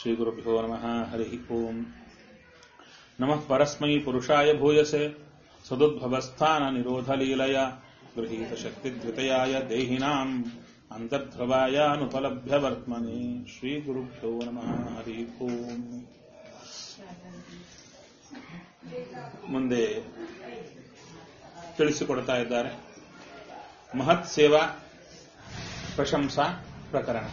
श्रीगुरुभ्यो नमः हरिः ओम् नमः परस्मै पुरुषाय भूयसे सदुद्भवस्थाननिरोधलीलया गृहीतशक्तिद्वितयाय देहिनाम् अन्तर्ध्रवायानुपलभ्यवर्त्मने श्रीगुरुभ्यो नमः हरिः ओम् ಮುಂದೆ ತಿಳಿಸಿಕೊಡ್ತಾ ಇದ್ದಾರೆ ಮಹತ್ ಸೇವಾ ಪ್ರಶಂಸಾ ಪ್ರಕರಣ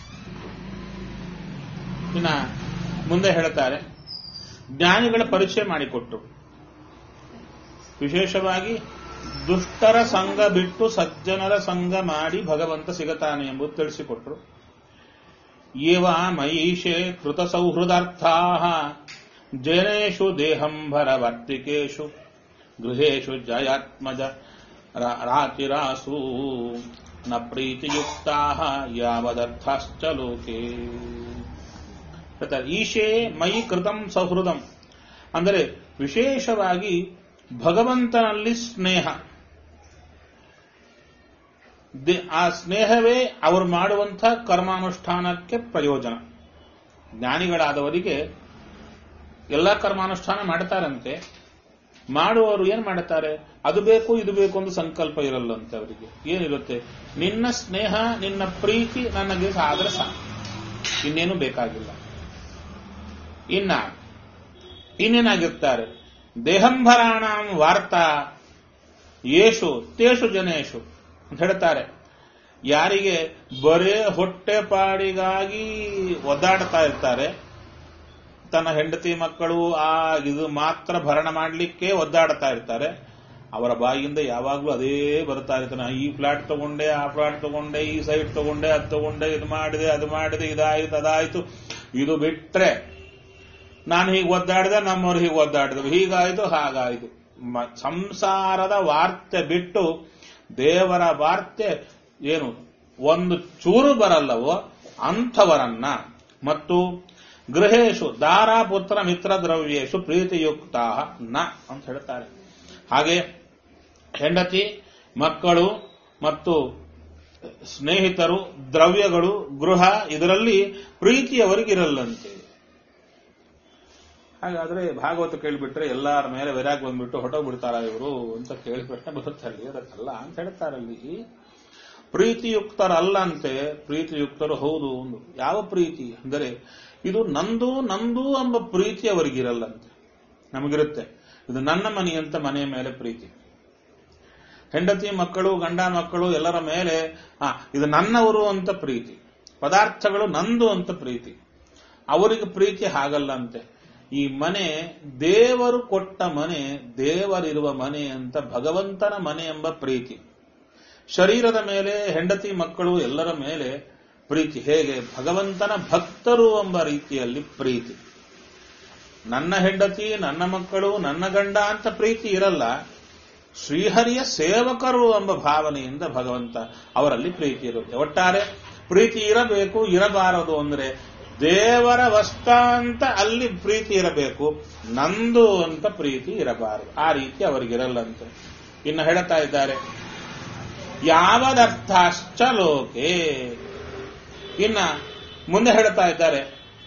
ಇನ್ನ ಮುಂದೆ ಹೇಳ್ತಾರೆ ಜ್ಞಾನಿಗಳ ಪರಿಚಯ ಮಾಡಿಕೊಟ್ರು ವಿಶೇಷವಾಗಿ ದುಷ್ಟರ ಸಂಘ ಬಿಟ್ಟು ಸಜ್ಜನರ ಸಂಘ ಮಾಡಿ ಭಗವಂತ ಸಿಗತಾನೆ ಎಂಬುದು ತಿಳಿಸಿಕೊಟ್ರು ಏವ ಮಯೀಶೆ ಕೃತ ಸೌಹೃದಾರ್ಥಾ ಜನೇಶು ದೇಹಂಭರವರ್ತಿಕೇಶು ಗೃಹೇಶು ಜಯಾತ್ಮಜ ರಾತಿರಾಸು ನ ಪ್ರೀತಿಯುಕ್ತಾ ಯಾವದರ್ಥಾಶ್ಚ ಲೋಕೆ ಈಶೇ ಮಯಿ ಕೃತಂ ಸೌಹೃದಂ ಅಂದರೆ ವಿಶೇಷವಾಗಿ ಭಗವಂತನಲ್ಲಿ ಸ್ನೇಹ ಆ ಸ್ನೇಹವೇ ಅವರು ಮಾಡುವಂಥ ಕರ್ಮಾನುಷ್ಠಾನಕ್ಕೆ ಪ್ರಯೋಜನ ಜ್ಞಾನಿಗಳಾದವರಿಗೆ ಎಲ್ಲ ಕರ್ಮಾನುಷ್ಠಾನ ಮಾಡ್ತಾರಂತೆ ಮಾಡುವವರು ಏನ್ ಮಾಡುತ್ತಾರೆ ಅದು ಬೇಕು ಇದು ಬೇಕು ಅಂತ ಸಂಕಲ್ಪ ಇರಲ್ಲಂತೆ ಅವರಿಗೆ ಏನಿರುತ್ತೆ ನಿನ್ನ ಸ್ನೇಹ ನಿನ್ನ ಪ್ರೀತಿ ನನಗೆ ಆದ್ರೆ ಸಾಕು ಇನ್ನೇನು ಬೇಕಾಗಿಲ್ಲ ಇನ್ನ ಇನ್ನೇನಾಗಿರ್ತಾರೆ ದೇಹಂಭರಾಣ ವಾರ್ತಾ ಯೇಷು ತೇಷು ಜನೇಶು ಅಂತ ಹೇಳ್ತಾರೆ ಯಾರಿಗೆ ಬರೇ ಹೊಟ್ಟೆ ಪಾಡಿಗಾಗಿ ಒದ್ದಾಡ್ತಾ ಇರ್ತಾರೆ ತನ್ನ ಹೆಂಡತಿ ಮಕ್ಕಳು ಆ ಇದು ಮಾತ್ರ ಭರಣ ಮಾಡಲಿಕ್ಕೆ ಒದ್ದಾಡ್ತಾ ಇರ್ತಾರೆ ಅವರ ಬಾಯಿಯಿಂದ ಯಾವಾಗಲೂ ಅದೇ ಬರ್ತಾ ಇರ್ತಾನೆ ಈ ಫ್ಲಾಟ್ ತಗೊಂಡೆ ಆ ಫ್ಲಾಟ್ ತಗೊಂಡೆ ಈ ಸೈಟ್ ತಗೊಂಡೆ ಅದು ತಗೊಂಡೆ ಇದು ಮಾಡಿದೆ ಅದು ಮಾಡಿದೆ ಇದಾಯ್ತು ಅದಾಯ್ತು ಇದು ಬಿಟ್ರೆ ನಾನು ಹೀಗೆ ಒದ್ದಾಡಿದೆ ನಮ್ಮವ್ರು ಹೀಗೆ ಒದ್ದಾಡಿದ್ರು ಹೀಗಾಯ್ತು ಹಾಗಾಯ್ತು ಸಂಸಾರದ ವಾರ್ತೆ ಬಿಟ್ಟು ದೇವರ ವಾರ್ತೆ ಏನು ಒಂದು ಚೂರು ಬರಲ್ಲವೋ ಅಂಥವರನ್ನ ಮತ್ತು ಗೃಹೇಶು ದಾರಾ ಪುತ್ರ ಮಿತ್ರ ದ್ರವ್ಯೇಶು ಪ್ರೀತಿಯುಕ್ತ ನ ಅಂತ ಹೇಳ್ತಾರೆ ಹಾಗೆ ಹೆಂಡತಿ ಮಕ್ಕಳು ಮತ್ತು ಸ್ನೇಹಿತರು ದ್ರವ್ಯಗಳು ಗೃಹ ಇದರಲ್ಲಿ ಪ್ರೀತಿಯವರಿಗಿರಲ್ಲಂತೆ ಹಾಗಾದ್ರೆ ಭಾಗವತ ಕೇಳಿಬಿಟ್ರೆ ಎಲ್ಲರ ಮೇಲೆ ವೈರಾಗ್ ಬಂದ್ಬಿಟ್ಟು ಹೊಟ್ಟೋಗ್ಬಿಡ್ತಾರ ಇವರು ಅಂತ ಕೇಳಿ ಪ್ರಶ್ನೆ ಬರುತ್ತಲ್ಲಿ ಅದಕ್ಕಲ್ಲ ಅಂತ ಹೇಳ್ತಾರಲ್ಲಿ ಪ್ರೀತಿಯುಕ್ತರಲ್ಲಂತೆ ಪ್ರೀತಿಯುಕ್ತರು ಹೌದು ಒಂದು ಯಾವ ಪ್ರೀತಿ ಅಂದರೆ ಇದು ನಂದು ನಂದು ಎಂಬ ಪ್ರೀತಿ ಅವರಿಗಿರಲ್ಲಂತೆ ನಮಗಿರುತ್ತೆ ಇದು ನನ್ನ ಮನೆ ಅಂತ ಮನೆಯ ಮೇಲೆ ಪ್ರೀತಿ ಹೆಂಡತಿ ಮಕ್ಕಳು ಗಂಡ ಮಕ್ಕಳು ಎಲ್ಲರ ಮೇಲೆ ಆ ಇದು ನನ್ನವರು ಅಂತ ಪ್ರೀತಿ ಪದಾರ್ಥಗಳು ನಂದು ಅಂತ ಪ್ರೀತಿ ಅವರಿಗೆ ಪ್ರೀತಿ ಹಾಗಲ್ಲಂತೆ ಈ ಮನೆ ದೇವರು ಕೊಟ್ಟ ಮನೆ ದೇವರಿರುವ ಮನೆ ಅಂತ ಭಗವಂತನ ಮನೆ ಎಂಬ ಪ್ರೀತಿ ಶರೀರದ ಮೇಲೆ ಹೆಂಡತಿ ಮಕ್ಕಳು ಎಲ್ಲರ ಮೇಲೆ ಪ್ರೀತಿ ಹೇಗೆ ಭಗವಂತನ ಭಕ್ತರು ಎಂಬ ರೀತಿಯಲ್ಲಿ ಪ್ರೀತಿ ನನ್ನ ಹೆಂಡತಿ ನನ್ನ ಮಕ್ಕಳು ನನ್ನ ಗಂಡ ಅಂತ ಪ್ರೀತಿ ಇರಲ್ಲ ಶ್ರೀಹರಿಯ ಸೇವಕರು ಎಂಬ ಭಾವನೆಯಿಂದ ಭಗವಂತ ಅವರಲ್ಲಿ ಪ್ರೀತಿ ಇರುತ್ತೆ ಒಟ್ಟಾರೆ ಪ್ರೀತಿ ಇರಬೇಕು ಇರಬಾರದು ಅಂದ್ರೆ ದೇವರ ವಸ್ತ ಅಂತ ಅಲ್ಲಿ ಪ್ರೀತಿ ಇರಬೇಕು ನಂದು ಅಂತ ಪ್ರೀತಿ ಇರಬಾರದು ಆ ರೀತಿ ಅವರಿಗಿರಲ್ಲಂತೆ ಇನ್ನು ಹೇಳ್ತಾ ಇದ್ದಾರೆ ಯಾವದರ್ಥಾಶ್ಚ ಲೋಕೆ ಇನ್ನ ಮುಂದೆ ಹೇಳ್ತಾ ಇದ್ದಾರೆ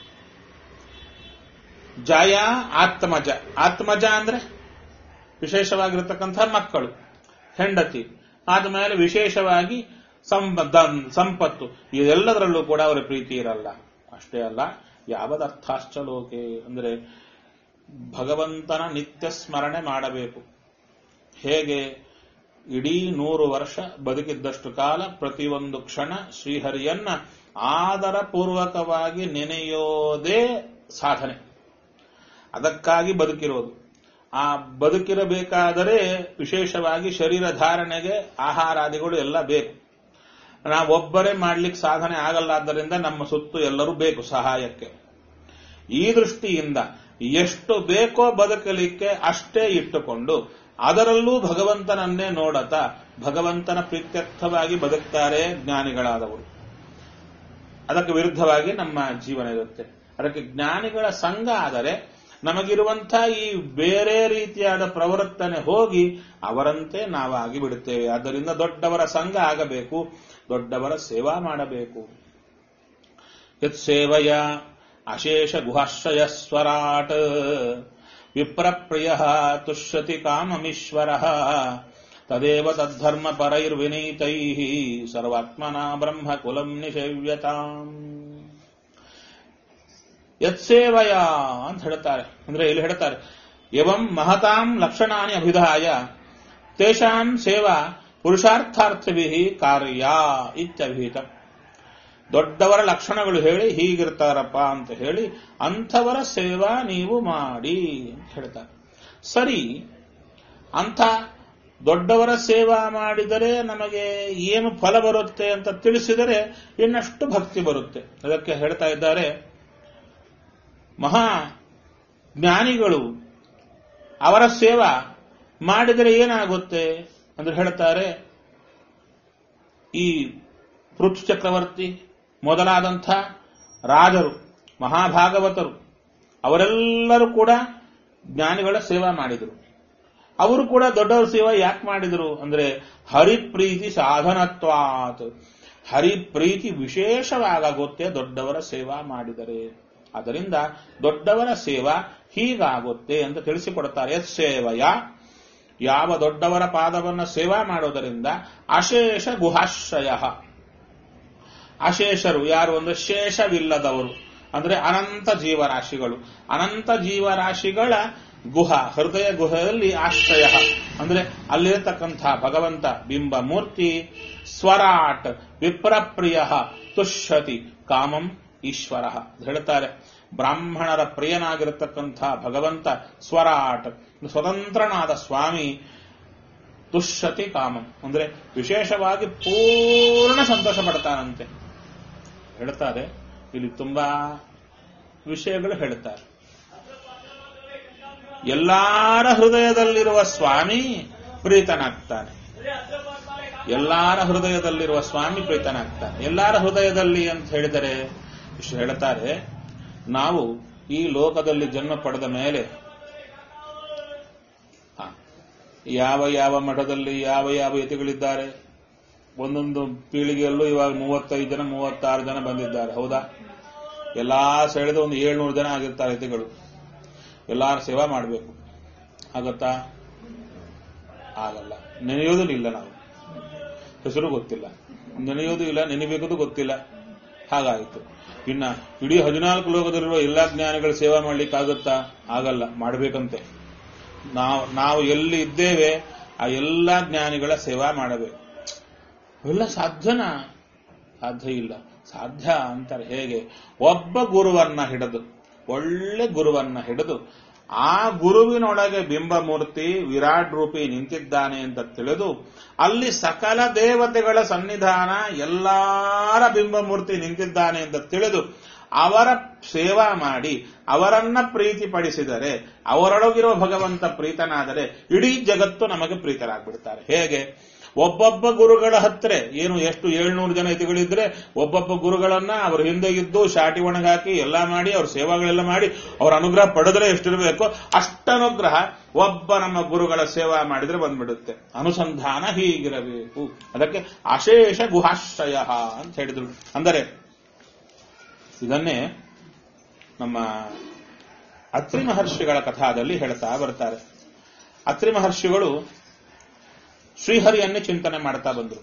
ಜಯ ಆತ್ಮಜ ಆತ್ಮಜ ಅಂದ್ರೆ ವಿಶೇಷವಾಗಿರತಕ್ಕಂಥ ಮಕ್ಕಳು ಹೆಂಡತಿ ಆದ್ಮೇಲೆ ವಿಶೇಷವಾಗಿ ಸಂಪತ್ತು ಇದೆಲ್ಲದರಲ್ಲೂ ಕೂಡ ಅವರ ಪ್ರೀತಿ ಇರಲ್ಲ ಅಷ್ಟೇ ಅಲ್ಲ ಯಾವದರ್ಥಾಶ್ಚ ಲೋಕೆ ಅಂದ್ರೆ ಭಗವಂತನ ನಿತ್ಯ ಸ್ಮರಣೆ ಮಾಡಬೇಕು ಹೇಗೆ ಇಡೀ ನೂರು ವರ್ಷ ಬದುಕಿದ್ದಷ್ಟು ಕಾಲ ಪ್ರತಿಯೊಂದು ಕ್ಷಣ ಶ್ರೀಹರಿಯನ್ನ ಆದರ ಪೂರ್ವಕವಾಗಿ ನೆನೆಯೋದೇ ಸಾಧನೆ ಅದಕ್ಕಾಗಿ ಬದುಕಿರೋದು ಆ ಬದುಕಿರಬೇಕಾದರೆ ವಿಶೇಷವಾಗಿ ಶರೀರ ಧಾರಣೆಗೆ ಆಹಾರಾದಿಗಳು ಎಲ್ಲ ಬೇಕು ನಾವೊಬ್ಬರೇ ಮಾಡ್ಲಿಕ್ಕೆ ಸಾಧನೆ ಆಗಲ್ಲಾದ್ದರಿಂದ ನಮ್ಮ ಸುತ್ತು ಎಲ್ಲರೂ ಬೇಕು ಸಹಾಯಕ್ಕೆ ಈ ದೃಷ್ಟಿಯಿಂದ ಎಷ್ಟು ಬೇಕೋ ಬದುಕಲಿಕ್ಕೆ ಅಷ್ಟೇ ಇಟ್ಟುಕೊಂಡು ಅದರಲ್ಲೂ ಭಗವಂತನನ್ನೇ ನೋಡತಾ ಭಗವಂತನ ಪ್ರೀತ್ಯರ್ಥವಾಗಿ ಬದುಕ್ತಾರೆ ಜ್ಞಾನಿಗಳಾದವರು ಅದಕ್ಕೆ ವಿರುದ್ಧವಾಗಿ ನಮ್ಮ ಜೀವನ ಇರುತ್ತೆ ಅದಕ್ಕೆ ಜ್ಞಾನಿಗಳ ಸಂಘ ಆದರೆ ನಮಗಿರುವಂಥ ಈ ಬೇರೆ ರೀತಿಯಾದ ಪ್ರವರ್ತನೆ ಹೋಗಿ ಅವರಂತೆ ನಾವಾಗಿ ಬಿಡುತ್ತೇವೆ ಆದ್ದರಿಂದ ದೊಡ್ಡವರ ಸಂಘ ಆಗಬೇಕು ದೊಡ್ಡವರ ಸೇವಾ ಮಾಡಬೇಕು ಯತ್ ಸೇವೆಯ ಅಶೇಷ ಗುಹಾಶ್ರಯ ಸ್ವರಾಟ್ ವಿಪ್ರಪ್ರಿಯ ತುಷ್ಯತಿ ಕಾಮಮೀಶ್ವರ ತದೇವ ತದ್ಧರ್ಮ ಪರೈರ್ವಿನೀತೈ ಸರ್ವಾತ್ಮನ ಬ್ರಹ್ಮ ಕುಲಂ ನಿಷೇವ್ಯತಾಂ ಯತ್ಸೇವಯ ಅಂತ ಹೇಳ್ತಾರೆ ಅಂದ್ರೆ ಇಲ್ಲಿ ಹೇಳ್ತಾರೆ ಎವಂ ಮಹತಾಂ ಲಕ್ಷಣಾನಿ ಅಭಿಧಾಯ ತೇಷಾಂ ಸೇವಾ ಪುರುಷಾರ್ಥಾರ್ಥಭಿ ಕಾರ್ಯ ಇತ್ಯಭಿಹಿತ ದೊಡ್ಡವರ ಲಕ್ಷಣಗಳು ಹೇಳಿ ಹೀಗಿರ್ತಾರಪ್ಪ ಅಂತ ಹೇಳಿ ಅಂಥವರ ಸೇವಾ ನೀವು ಮಾಡಿ ಅಂತ ಹೇಳ್ತಾರೆ ಸರಿ ಅಂಥ ದೊಡ್ಡವರ ಸೇವಾ ಮಾಡಿದರೆ ನಮಗೆ ಏನು ಫಲ ಬರುತ್ತೆ ಅಂತ ತಿಳಿಸಿದರೆ ಇನ್ನಷ್ಟು ಭಕ್ತಿ ಬರುತ್ತೆ ಅದಕ್ಕೆ ಹೇಳ್ತಾ ಇದ್ದಾರೆ ಮಹಾ ಜ್ಞಾನಿಗಳು ಅವರ ಸೇವಾ ಮಾಡಿದರೆ ಏನಾಗುತ್ತೆ ಅಂದ್ರೆ ಹೇಳ್ತಾರೆ ಈ ಪೃಥ್ವಿ ಚಕ್ರವರ್ತಿ ಮೊದಲಾದಂಥ ರಾಜರು ಮಹಾಭಾಗವತರು ಅವರೆಲ್ಲರೂ ಕೂಡ ಜ್ಞಾನಿಗಳ ಸೇವಾ ಮಾಡಿದರು ಅವರು ಕೂಡ ದೊಡ್ಡವರ ಸೇವಾ ಯಾಕೆ ಮಾಡಿದರು ಅಂದ್ರೆ ಹರಿಪ್ರೀತಿ ಸಾಧನತ್ವಾತ್ ಹರಿಪ್ರೀತಿ ವಿಶೇಷವಾಗುತ್ತೆ ದೊಡ್ಡವರ ಸೇವಾ ಮಾಡಿದರೆ ಅದರಿಂದ ದೊಡ್ಡವರ ಸೇವಾ ಹೀಗಾಗುತ್ತೆ ಅಂತ ತಿಳಿಸಿಕೊಡುತ್ತಾರೆ ಸೇವಯ ಯಾವ ದೊಡ್ಡವರ ಪಾದವನ್ನು ಸೇವಾ ಮಾಡೋದರಿಂದ ಅಶೇಷ ಗುಹಾಶ್ರಯ ಅಶೇಷರು ಯಾರು ಅಂದ್ರೆ ಶೇಷವಿಲ್ಲದವರು ಅಂದ್ರೆ ಅನಂತ ಜೀವರಾಶಿಗಳು ಅನಂತ ಜೀವರಾಶಿಗಳ ಗುಹ ಹೃದಯ ಗುಹದಲ್ಲಿ ಆಶ್ರಯ ಅಂದ್ರೆ ಅಲ್ಲಿರತಕ್ಕಂಥ ಭಗವಂತ ಬಿಂಬ ಮೂರ್ತಿ ಸ್ವರಾಟ್ ವಿಪ್ರಪ್ರಿಯ ತುಷ್ಯತಿ ಕಾಮಂ ಈಶ್ವರ ಹೇಳ್ತಾರೆ ಬ್ರಾಹ್ಮಣರ ಪ್ರಿಯನಾಗಿರತಕ್ಕಂಥ ಭಗವಂತ ಸ್ವರಾಟ್ ಸ್ವತಂತ್ರನಾದ ಸ್ವಾಮಿ ತುಷ್ಯತಿ ಕಾಮಂ ಅಂದ್ರೆ ವಿಶೇಷವಾಗಿ ಪೂರ್ಣ ಸಂತೋಷ ಪಡ್ತಾನಂತೆ ಹೇಳ್ತಾರೆ ಇಲ್ಲಿ ತುಂಬಾ ವಿಷಯಗಳು ಹೇಳ್ತಾರೆ ಎಲ್ಲಾರ ಹೃದಯದಲ್ಲಿರುವ ಸ್ವಾಮಿ ಪ್ರೀತನಾಗ್ತಾನೆ ಎಲ್ಲಾರ ಹೃದಯದಲ್ಲಿರುವ ಸ್ವಾಮಿ ಪ್ರೀತನಾಗ್ತಾನೆ ಎಲ್ಲಾರ ಹೃದಯದಲ್ಲಿ ಅಂತ ಹೇಳಿದರೆ ಇಷ್ಟು ಹೇಳ್ತಾರೆ ನಾವು ಈ ಲೋಕದಲ್ಲಿ ಜನ್ಮ ಪಡೆದ ಮೇಲೆ ಹ, ಯಾವ ಯಾವ ಮಠದಲ್ಲಿ ಯಾವ ಯಾವ ಯತಿಗಳಿದ್ದಾರೆ ಒಂದೊಂದು ಪೀಳಿಗೆಯಲ್ಲೂ ಇವಾಗ ಮೂವತ್ತೈದು ಜನ ಮೂವತ್ತಾರು ಜನ ಬಂದಿದ್ದಾರೆ ಹೌದಾ ಎಲ್ಲಾ ಸೆಳೆದು ಒಂದು ಏಳ್ನೂರು ಜನ ಆಗಿರ್ತಾರೆ ಯತಿಗಳು ಎಲ್ಲಾರ ಸೇವಾ ಮಾಡಬೇಕು ಆಗತ್ತಾ ಆಗಲ್ಲ ನೆನೆಯೋದು ಇಲ್ಲ ನಾವು ಹೆಸರು ಗೊತ್ತಿಲ್ಲ ನೆನೆಯೋದು ಇಲ್ಲ ನೆನೆಬೇಕದು ಗೊತ್ತಿಲ್ಲ ಹಾಗಾಯಿತು ಇನ್ನ ಇಡೀ ಹದಿನಾಲ್ಕು ಲೋಕದಲ್ಲಿರುವ ಎಲ್ಲಾ ಜ್ಞಾನಿಗಳ ಸೇವಾ ಮಾಡ್ಲಿಕ್ಕಾಗುತ್ತಾ ಆಗಲ್ಲ ಮಾಡಬೇಕಂತೆ ನಾವು ನಾವು ಎಲ್ಲಿ ಇದ್ದೇವೆ ಆ ಎಲ್ಲಾ ಜ್ಞಾನಿಗಳ ಸೇವಾ ಮಾಡಬೇಕು ಅವೆಲ್ಲ ಸಾಧ್ಯನಾ ಸಾಧ್ಯ ಇಲ್ಲ ಸಾಧ್ಯ ಅಂತಾರೆ ಹೇಗೆ ಒಬ್ಬ ಗುರುವನ್ನ ಹಿಡಿದು ಒಳ್ಳೆ ಗುರುವನ್ನ ಹಿಡಿದು ಆ ಗುರುವಿನೊಳಗೆ ಬಿಂಬಮೂರ್ತಿ ವಿರಾಟ್ ರೂಪಿ ನಿಂತಿದ್ದಾನೆ ಅಂತ ತಿಳಿದು ಅಲ್ಲಿ ಸಕಲ ದೇವತೆಗಳ ಸನ್ನಿಧಾನ ಎಲ್ಲಾರ ಬಿಂಬಮೂರ್ತಿ ನಿಂತಿದ್ದಾನೆ ಅಂತ ತಿಳಿದು ಅವರ ಸೇವಾ ಮಾಡಿ ಅವರನ್ನ ಪ್ರೀತಿಪಡಿಸಿದರೆ ಅವರೊಳಗಿರುವ ಭಗವಂತ ಪ್ರೀತನಾದರೆ ಇಡೀ ಜಗತ್ತು ನಮಗೆ ಪ್ರೀತರಾಗ್ಬಿಡ್ತಾರೆ ಹೇಗೆ ಒಬ್ಬೊಬ್ಬ ಗುರುಗಳ ಹತ್ರ ಏನು ಎಷ್ಟು ಏಳ್ನೂರು ಜನ ಯತಿಗಳಿದ್ರೆ ಒಬ್ಬೊಬ್ಬ ಗುರುಗಳನ್ನ ಅವ್ರ ಹಿಂದೆ ಇದ್ದು ಶಾಟಿ ಒಣಗಾಕಿ ಎಲ್ಲ ಮಾಡಿ ಅವ್ರ ಸೇವಾಗಳೆಲ್ಲ ಮಾಡಿ ಅವ್ರ ಅನುಗ್ರಹ ಪಡೆದ್ರೆ ಎಷ್ಟಿರಬೇಕು ಅಷ್ಟನುಗ್ರಹ ಒಬ್ಬ ನಮ್ಮ ಗುರುಗಳ ಸೇವಾ ಮಾಡಿದ್ರೆ ಬಂದ್ಬಿಡುತ್ತೆ ಅನುಸಂಧಾನ ಹೀಗಿರಬೇಕು ಅದಕ್ಕೆ ಅಶೇಷ ಗುಹಾಶ್ರಯ ಅಂತ ಹೇಳಿದ್ರು ಅಂದರೆ ಇದನ್ನೇ ನಮ್ಮ ಅತ್ರಿ ಮಹರ್ಷಿಗಳ ಕಥಾದಲ್ಲಿ ಹೇಳ್ತಾ ಬರ್ತಾರೆ ಅತ್ರಿ ಮಹರ್ಷಿಗಳು ಶ್ರೀಹರಿಯನ್ನೇ ಚಿಂತನೆ ಮಾಡ್ತಾ ಬಂದರು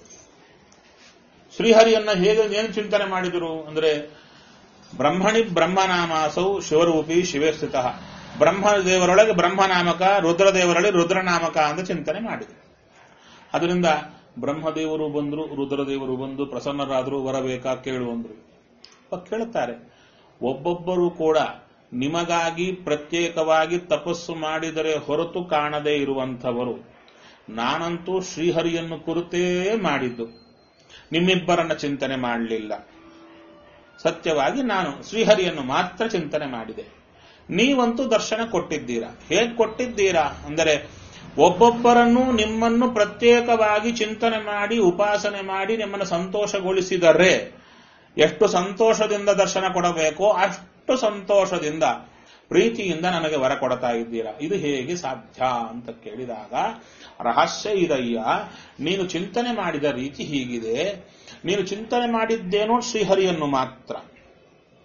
ಶ್ರೀಹರಿಯನ್ನ ಹೇಗೆ ಏನು ಚಿಂತನೆ ಮಾಡಿದರು ಅಂದ್ರೆ ಬ್ರಹ್ಮಣಿ ಬ್ರಹ್ಮನಾಮಾಸೌ ಶಿವರೂಪಿ ಶಿವೇ ಸ್ಥಿತ ಬ್ರಹ್ಮದೇವರೊಳಗೆ ಬ್ರಹ್ಮನಾಮಕ ರುದ್ರದೇವರೊಳಗೆ ರುದ್ರನಾಮಕ ಅಂತ ಚಿಂತನೆ ಮಾಡಿದರು ಅದರಿಂದ ಬ್ರಹ್ಮದೇವರು ಬಂದರು ರುದ್ರದೇವರು ಬಂದು ಪ್ರಸನ್ನರಾದರು ಬರಬೇಕಾ ಕೇಳು ಅಂದ್ರು ಅವಾಗ ಕೇಳುತ್ತಾರೆ ಒಬ್ಬೊಬ್ಬರು ಕೂಡ ನಿಮಗಾಗಿ ಪ್ರತ್ಯೇಕವಾಗಿ ತಪಸ್ಸು ಮಾಡಿದರೆ ಹೊರತು ಕಾಣದೇ ಇರುವಂಥವರು ನಾನಂತೂ ಶ್ರೀಹರಿಯನ್ನು ಕುರಿತೇ ಮಾಡಿದ್ದು ನಿಮ್ಮಿಬ್ಬರನ್ನ ಚಿಂತನೆ ಮಾಡಲಿಲ್ಲ ಸತ್ಯವಾಗಿ ನಾನು ಶ್ರೀಹರಿಯನ್ನು ಮಾತ್ರ ಚಿಂತನೆ ಮಾಡಿದೆ ನೀವಂತೂ ದರ್ಶನ ಕೊಟ್ಟಿದ್ದೀರಾ ಹೇಗೆ ಕೊಟ್ಟಿದ್ದೀರಾ ಅಂದರೆ ಒಬ್ಬೊಬ್ಬರನ್ನು ನಿಮ್ಮನ್ನು ಪ್ರತ್ಯೇಕವಾಗಿ ಚಿಂತನೆ ಮಾಡಿ ಉಪಾಸನೆ ಮಾಡಿ ನಿಮ್ಮನ್ನು ಸಂತೋಷಗೊಳಿಸಿದರೆ ಎಷ್ಟು ಸಂತೋಷದಿಂದ ದರ್ಶನ ಕೊಡಬೇಕೋ ಅಷ್ಟು ಸಂತೋಷದಿಂದ ಪ್ರೀತಿಯಿಂದ ನನಗೆ ವರ ಕೊಡ್ತಾ ಇದ್ದೀರಾ ಇದು ಹೇಗೆ ಸಾಧ್ಯ ಅಂತ ಕೇಳಿದಾಗ ರಹಸ್ಯ ಇದಯ್ಯ ನೀನು ಚಿಂತನೆ ಮಾಡಿದ ರೀತಿ ಹೀಗಿದೆ ನೀನು ಚಿಂತನೆ ಮಾಡಿದ್ದೇನೋ ಶ್ರೀಹರಿಯನ್ನು ಮಾತ್ರ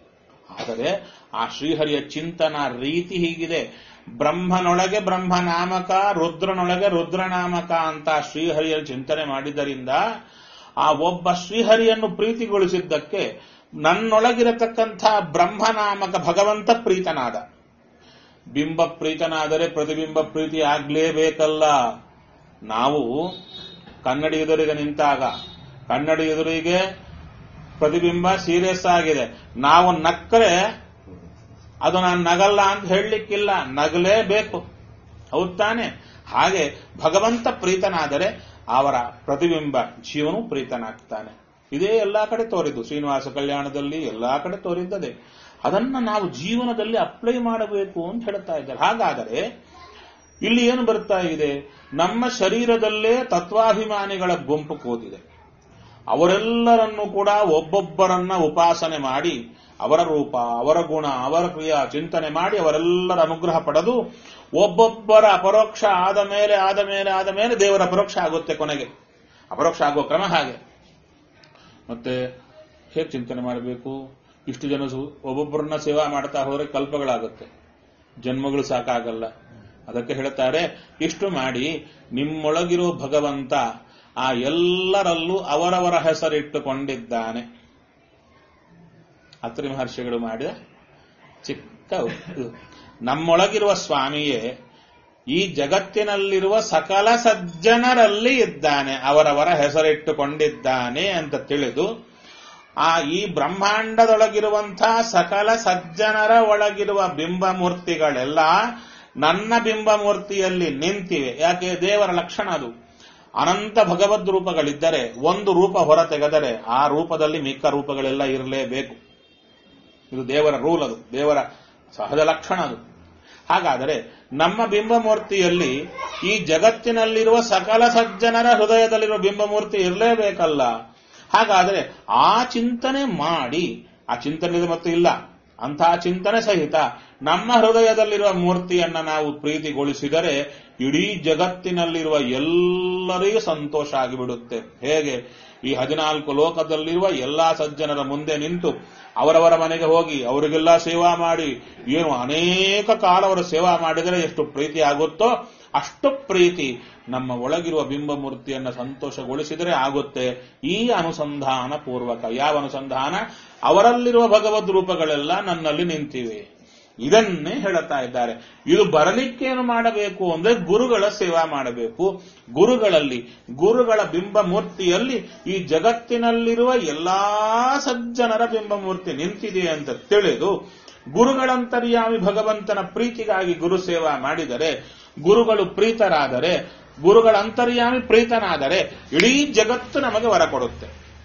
ಆದರೆ ಆ ಶ್ರೀಹರಿಯ ಚಿಂತನ ರೀತಿ ಹೀಗಿದೆ ಬ್ರಹ್ಮನೊಳಗೆ ಬ್ರಹ್ಮನಾಮಕ ರುದ್ರನೊಳಗೆ ರುದ್ರನಾಮಕ ಅಂತ ಶ್ರೀಹರಿಯ ಚಿಂತನೆ ಮಾಡಿದ್ದರಿಂದ ಆ ಒಬ್ಬ ಶ್ರೀಹರಿಯನ್ನು ಪ್ರೀತಿಗೊಳಿಸಿದ್ದಕ್ಕೆ ನನ್ನೊಳಗಿರತಕ್ಕಂಥ ಬ್ರಹ್ಮನಾಮಕ ಭಗವಂತ ಪ್ರೀತನಾದ ಬಿಂಬ ಪ್ರೀತನಾದರೆ ಪ್ರತಿಬಿಂಬ ಪ್ರೀತಿ ಆಗ್ಲೇಬೇಕಲ್ಲ ನಾವು ಕನ್ನಡಿ ಎದುರಿಗೆ ನಿಂತಾಗ ಕನ್ನಡಿ ಎದುರಿಗೆ ಪ್ರತಿಬಿಂಬ ಸೀರಿಯಸ್ ಆಗಿದೆ ನಾವು ನಕ್ಕರೆ ಅದು ನಾನು ನಗಲ್ಲ ಅಂತ ಹೇಳಲಿಕ್ಕಿಲ್ಲ ನಗಲೇಬೇಕು ಹೌದ್ ತಾನೆ ಹಾಗೆ ಭಗವಂತ ಪ್ರೀತನಾದರೆ ಅವರ ಪ್ರತಿಬಿಂಬ ಜೀವನು ಪ್ರೀತನಾಗ್ತಾನೆ ಇದೇ ಎಲ್ಲಾ ಕಡೆ ತೋರಿದ್ದು ಶ್ರೀನಿವಾಸ ಕಲ್ಯಾಣದಲ್ಲಿ ಎಲ್ಲಾ ಕಡೆ ತೋರಿದ್ದದೆ ಅದನ್ನ ನಾವು ಜೀವನದಲ್ಲಿ ಅಪ್ಲೈ ಮಾಡಬೇಕು ಅಂತ ಹೇಳ್ತಾ ಇದ್ದಾರೆ ಹಾಗಾದರೆ ಇಲ್ಲಿ ಏನು ಬರ್ತಾ ಇದೆ ನಮ್ಮ ಶರೀರದಲ್ಲೇ ತತ್ವಾಭಿಮಾನಿಗಳ ಗುಂಪು ಕೂತಿದೆ ಅವರೆಲ್ಲರನ್ನೂ ಕೂಡ ಒಬ್ಬೊಬ್ಬರನ್ನ ಉಪಾಸನೆ ಮಾಡಿ ಅವರ ರೂಪ ಅವರ ಗುಣ ಅವರ ಕ್ರಿಯಾ ಚಿಂತನೆ ಮಾಡಿ ಅವರೆಲ್ಲರ ಅನುಗ್ರಹ ಪಡೆದು ಒಬ್ಬೊಬ್ಬರ ಅಪರೋಕ್ಷ ಆದ ಮೇಲೆ ಆದ ಮೇಲೆ ಆದ ಮೇಲೆ ದೇವರ ಅಪರೋಕ್ಷ ಆಗುತ್ತೆ ಕೊನೆಗೆ ಅಪರೋಕ್ಷ ಆಗುವ ಕ್ರಮ ಹಾಗೆ ಮತ್ತೆ ಹೇಗೆ ಚಿಂತನೆ ಮಾಡಬೇಕು ಇಷ್ಟು ಜನ ಸು- ಒಬ್ಬೊಬ್ಬರನ್ನ ಸೇವಾ ಮಾಡ್ತಾ ಹೋದ್ರೆ ಕಲ್ಪಗಳಾಗುತ್ತೆ ಜನ್ಮಗಳು ಸಾಕಾಗಲ್ಲ ಅದಕ್ಕೆ ಹೇಳ್ತಾರೆ ಇಷ್ಟು ಮಾಡಿ ನಿಮ್ಮೊಳಗಿರೋ ಭಗವಂತ ಆ ಎಲ್ಲರಲ್ಲೂ ಅವರವರ ಹೆಸರಿಟ್ಟುಕೊಂಡಿದ್ದಾನೆ ಅತ್ರಿ ಮಹರ್ಷಿಗಳು ಮಾಡಿದ ಚಿಕ್ಕ ಇದು. ನಮ್ಮೊಳಗಿರುವ ಸ್ವಾಮಿಯೇ ಈ ಜಗತ್ತಿನಲ್ಲಿರುವ ಸಕಲ ಸಜ್ಜನರಲ್ಲಿ ಇದ್ದಾನೆ ಅವರವರ ಹೆಸರಿಟ್ಟುಕೊಂಡಿದ್ದಾನೆ ಅಂತ ತಿಳಿದು ಆ ಈ ಬ್ರಹ್ಮಾಂಡದೊಳಗಿರುವಂತಹ ಸಕಲ ಸಜ್ಜನರ ಒಳಗಿರುವ ಬಿಂಬಮೂರ್ತಿಗಳೆಲ್ಲ ನನ್ನ ಬಿಂಬಮೂರ್ತಿಯಲ್ಲಿ ನಿಂತಿವೆ ಯಾಕೆ ದೇವರ ಲಕ್ಷಣ ಅದು ಅನಂತ ಭಗವದ್ ರೂಪಗಳಿದ್ದರೆ ಒಂದು ರೂಪ ಹೊರ ತೆಗೆದರೆ ಆ ರೂಪದಲ್ಲಿ ಮಿಕ್ಕ ರೂಪಗಳೆಲ್ಲ ಇರಲೇಬೇಕು ಇದು ದೇವರ ರೂಲ್ ಅದು ದೇವರ ಸಹಜ ಲಕ್ಷಣ ಅದು ಹಾಗಾದರೆ ನಮ್ಮ ಬಿಂಬಮೂರ್ತಿಯಲ್ಲಿ ಈ ಜಗತ್ತಿನಲ್ಲಿರುವ ಸಕಲ ಸಜ್ಜನರ ಹೃದಯದಲ್ಲಿರುವ ಬಿಂಬಮೂರ್ತಿ ಇರಲೇಬೇಕಲ್ಲ ಹಾಗಾದರೆ ಆ ಚಿಂತನೆ ಮಾಡಿ ಆ ಚಿಂತನೆ ಮತ್ತು ಇಲ್ಲ ಅಂತಹ ಚಿಂತನೆ ಸಹಿತ ನಮ್ಮ ಹೃದಯದಲ್ಲಿರುವ ಮೂರ್ತಿಯನ್ನ ನಾವು ಪ್ರೀತಿಗೊಳಿಸಿದರೆ ಇಡೀ ಜಗತ್ತಿನಲ್ಲಿರುವ ಎಲ್ಲರಿಗೂ ಸಂತೋಷ ಆಗಿಬಿಡುತ್ತೆ ಹೇಗೆ ಈ ಹದಿನಾಲ್ಕು ಲೋಕದಲ್ಲಿರುವ ಎಲ್ಲಾ ಸಜ್ಜನರ ಮುಂದೆ ನಿಂತು ಅವರವರ ಮನೆಗೆ ಹೋಗಿ ಅವರಿಗೆಲ್ಲ ಸೇವಾ ಮಾಡಿ ಏನು ಅನೇಕ ಕಾಲ ಅವರು ಸೇವಾ ಮಾಡಿದರೆ ಎಷ್ಟು ಪ್ರೀತಿ ಆಗುತ್ತೋ ಅಷ್ಟು ಪ್ರೀತಿ ನಮ್ಮ ಒಳಗಿರುವ ಬಿಂಬ ಮೂರ್ತಿಯನ್ನ ಸಂತೋಷಗೊಳಿಸಿದರೆ ಆಗುತ್ತೆ ಈ ಅನುಸಂಧಾನ ಪೂರ್ವಕ ಯಾವ ಅನುಸಂಧಾನ ಅವರಲ್ಲಿರುವ ಭಗವದ್ ರೂಪಗಳೆಲ್ಲ ನನ್ನಲ್ಲಿ ನಿಂತಿವೆ ಇದನ್ನೇ ಹೇಳುತ್ತಾ ಇದ್ದಾರೆ ಇದು ಬರಲಿಕ್ಕೇನು ಮಾಡಬೇಕು ಅಂದ್ರೆ ಗುರುಗಳ ಸೇವಾ ಮಾಡಬೇಕು ಗುರುಗಳಲ್ಲಿ ಗುರುಗಳ ಬಿಂಬ ಮೂರ್ತಿಯಲ್ಲಿ ಈ ಜಗತ್ತಿನಲ್ಲಿರುವ ಎಲ್ಲಾ ಸಜ್ಜನರ ಬಿಂಬ ಮೂರ್ತಿ ನಿಂತಿದೆ ಅಂತ ತಿಳಿದು ಗುರುಗಳಂತರ್ಯಾಮಿ ಭಗವಂತನ ಪ್ರೀತಿಗಾಗಿ ಗುರು ಸೇವಾ ಮಾಡಿದರೆ ಗುರುಗಳು ಪ್ರೀತರಾದರೆ ಗುರುಗಳ ಅಂತರ್ಯಾಮಿ ಪ್ರೀತನಾದರೆ ಇಡೀ ಜಗತ್ತು ನಮಗೆ ವರ ಕೊಡುತ್ತೆ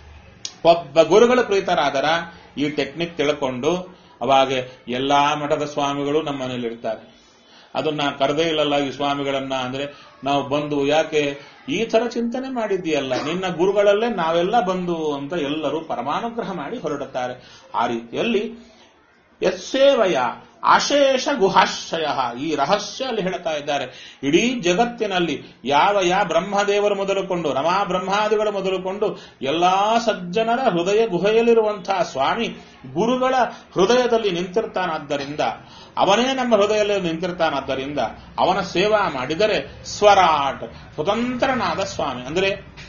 ಒಬ್ಬ ಗುರುಗಳು ಪ್ರೀತರಾದರ ಈ ಟೆಕ್ನಿಕ್ ತಿಳ್ಕೊಂಡು ಅವಾಗ ಎಲ್ಲಾ ಮಠದ ಸ್ವಾಮಿಗಳು ನಮ್ಮ ಮನೇಲಿ ಇರ್ತಾರೆ ಅದನ್ನ ಕರೆದೇ ಇಲ್ಲಲ್ಲ ಈ ಸ್ವಾಮಿಗಳನ್ನ ಅಂದ್ರೆ ನಾವು ಬಂದು ಯಾಕೆ ಈ ತರ ಚಿಂತನೆ ಮಾಡಿದ್ದೀಯಲ್ಲ ನಿನ್ನ ಗುರುಗಳಲ್ಲೇ ನಾವೆಲ್ಲ ಬಂದು ಅಂತ ಎಲ್ಲರೂ ಪರಮಾನುಗ್ರಹ ಮಾಡಿ ಹೊರಡುತ್ತಾರೆ ಆ ರೀತಿಯಲ್ಲಿ ಯಸ್ಸೇವಯ ಅಶೇಷ ಗುಹಾಶ್ರಯ ಈ ರಹಸ್ಯ ಅಲ್ಲಿ ಹೇಳ್ತಾ ಇದ್ದಾರೆ ಇಡೀ ಜಗತ್ತಿನಲ್ಲಿ ಯಾವ ಯಾವ ಬ್ರಹ್ಮದೇವರು ಮೊದಲುಕೊಂಡು ರಮಾ ಬ್ರಹ್ಮಾದಿಗಳು ಮೊದಲುಕೊಂಡು ಎಲ್ಲಾ ಸಜ್ಜನರ ಹೃದಯ ಗುಹೆಯಲ್ಲಿರುವಂತಹ ಸ್ವಾಮಿ ಗುರುಗಳ ಹೃದಯದಲ್ಲಿ ನಿಂತಿರ್ತಾನಾದ್ದರಿಂದ ಅವನೇ ನಮ್ಮ ಹೃದಯದಲ್ಲಿ ನಿಂತಿರ್ತಾನಾದ್ದರಿಂದ ಅವನ ಸೇವಾ ಮಾಡಿದರೆ ಸ್ವರಾಟ್ ಸ್ವತಂತ್ರನಾದ ಸ್ವಾಮಿ ಅಂದರೆ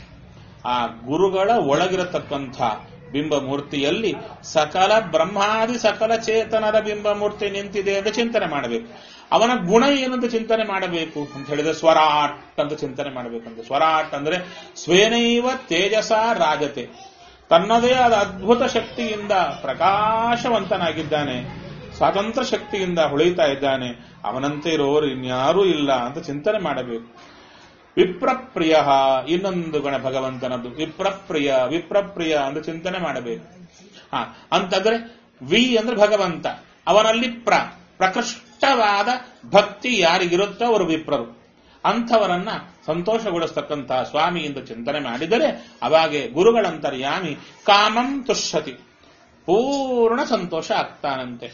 ಆ ಗುರುಗಳ ಒಳಗಿರತಕ್ಕಂಥ ಬಿಂಬ ಮೂರ್ತಿಯಲ್ಲಿ ಸಕಲ ಬ್ರಹ್ಮಾದಿ ಸಕಲ ಚೇತನರ ಬಿಂಬ ಮೂರ್ತಿ ನಿಂತಿದೆ ಅಂತ ಚಿಂತನೆ ಮಾಡಬೇಕು ಅವನ ಗುಣ ಏನಂತ ಚಿಂತನೆ ಮಾಡಬೇಕು ಅಂತ ಹೇಳಿದ್ರೆ ಸ್ವರಾಟ್ ಅಂತ ಚಿಂತನೆ ಮಾಡಬೇಕಂತ ಸ್ವರಾಟ್ ಅಂದ್ರೆ ಸ್ವೇನೈವ ತೇಜಸ ರಾಜತೆ ತನ್ನದೇ ಆದ ಅದ್ಭುತ ಶಕ್ತಿಯಿಂದ ಪ್ರಕಾಶವಂತನಾಗಿದ್ದಾನೆ ಸ್ವಾತಂತ್ರ್ಯ ಶಕ್ತಿಯಿಂದ ಹೊಳೆಯುತ್ತಾ ಇದ್ದಾನೆ ಅವನಂತೆ ಇರೋರು ಇನ್ಯಾರೂ ಇಲ್ಲ ಅಂತ ಚಿಂತನೆ ಮಾಡಬೇಕು ವಿಪ್ರಪ್ರಿಯ ಇನ್ನೊಂದು ಗುಣ ಭಗವಂತನದ್ದು ವಿಪ್ರಪ್ರಿಯ ವಿಪ್ರಪ್ರಿಯ ಅಂತ ಚಿಂತನೆ ಮಾಡಬೇಕು ಹ ಅಂತಂದ್ರೆ ವಿ ಅಂದ್ರೆ ಭಗವಂತ ಅವನಲ್ಲಿ ಪ್ರ ಪ್ರಕೃಷ್ಟವಾದ ಭಕ್ತಿ ಯಾರಿಗಿರುತ್ತೋ ಅವರು ವಿಪ್ರರು ಅಂಥವರನ್ನ ಸಂತೋಷಗೊಳಿಸ್ತಕ್ಕಂತಹ ಸ್ವಾಮಿಯಿಂದ ಚಿಂತನೆ ಮಾಡಿದರೆ ಅವಾಗೆ ಗುರುಗಳಂತರ್ಯಾಮಿ ಕಾಮಂ ತುಷ್ಯತಿ ಪೂರ್ಣ ಸಂತೋಷ ಆಗ್ತಾನಂತೆ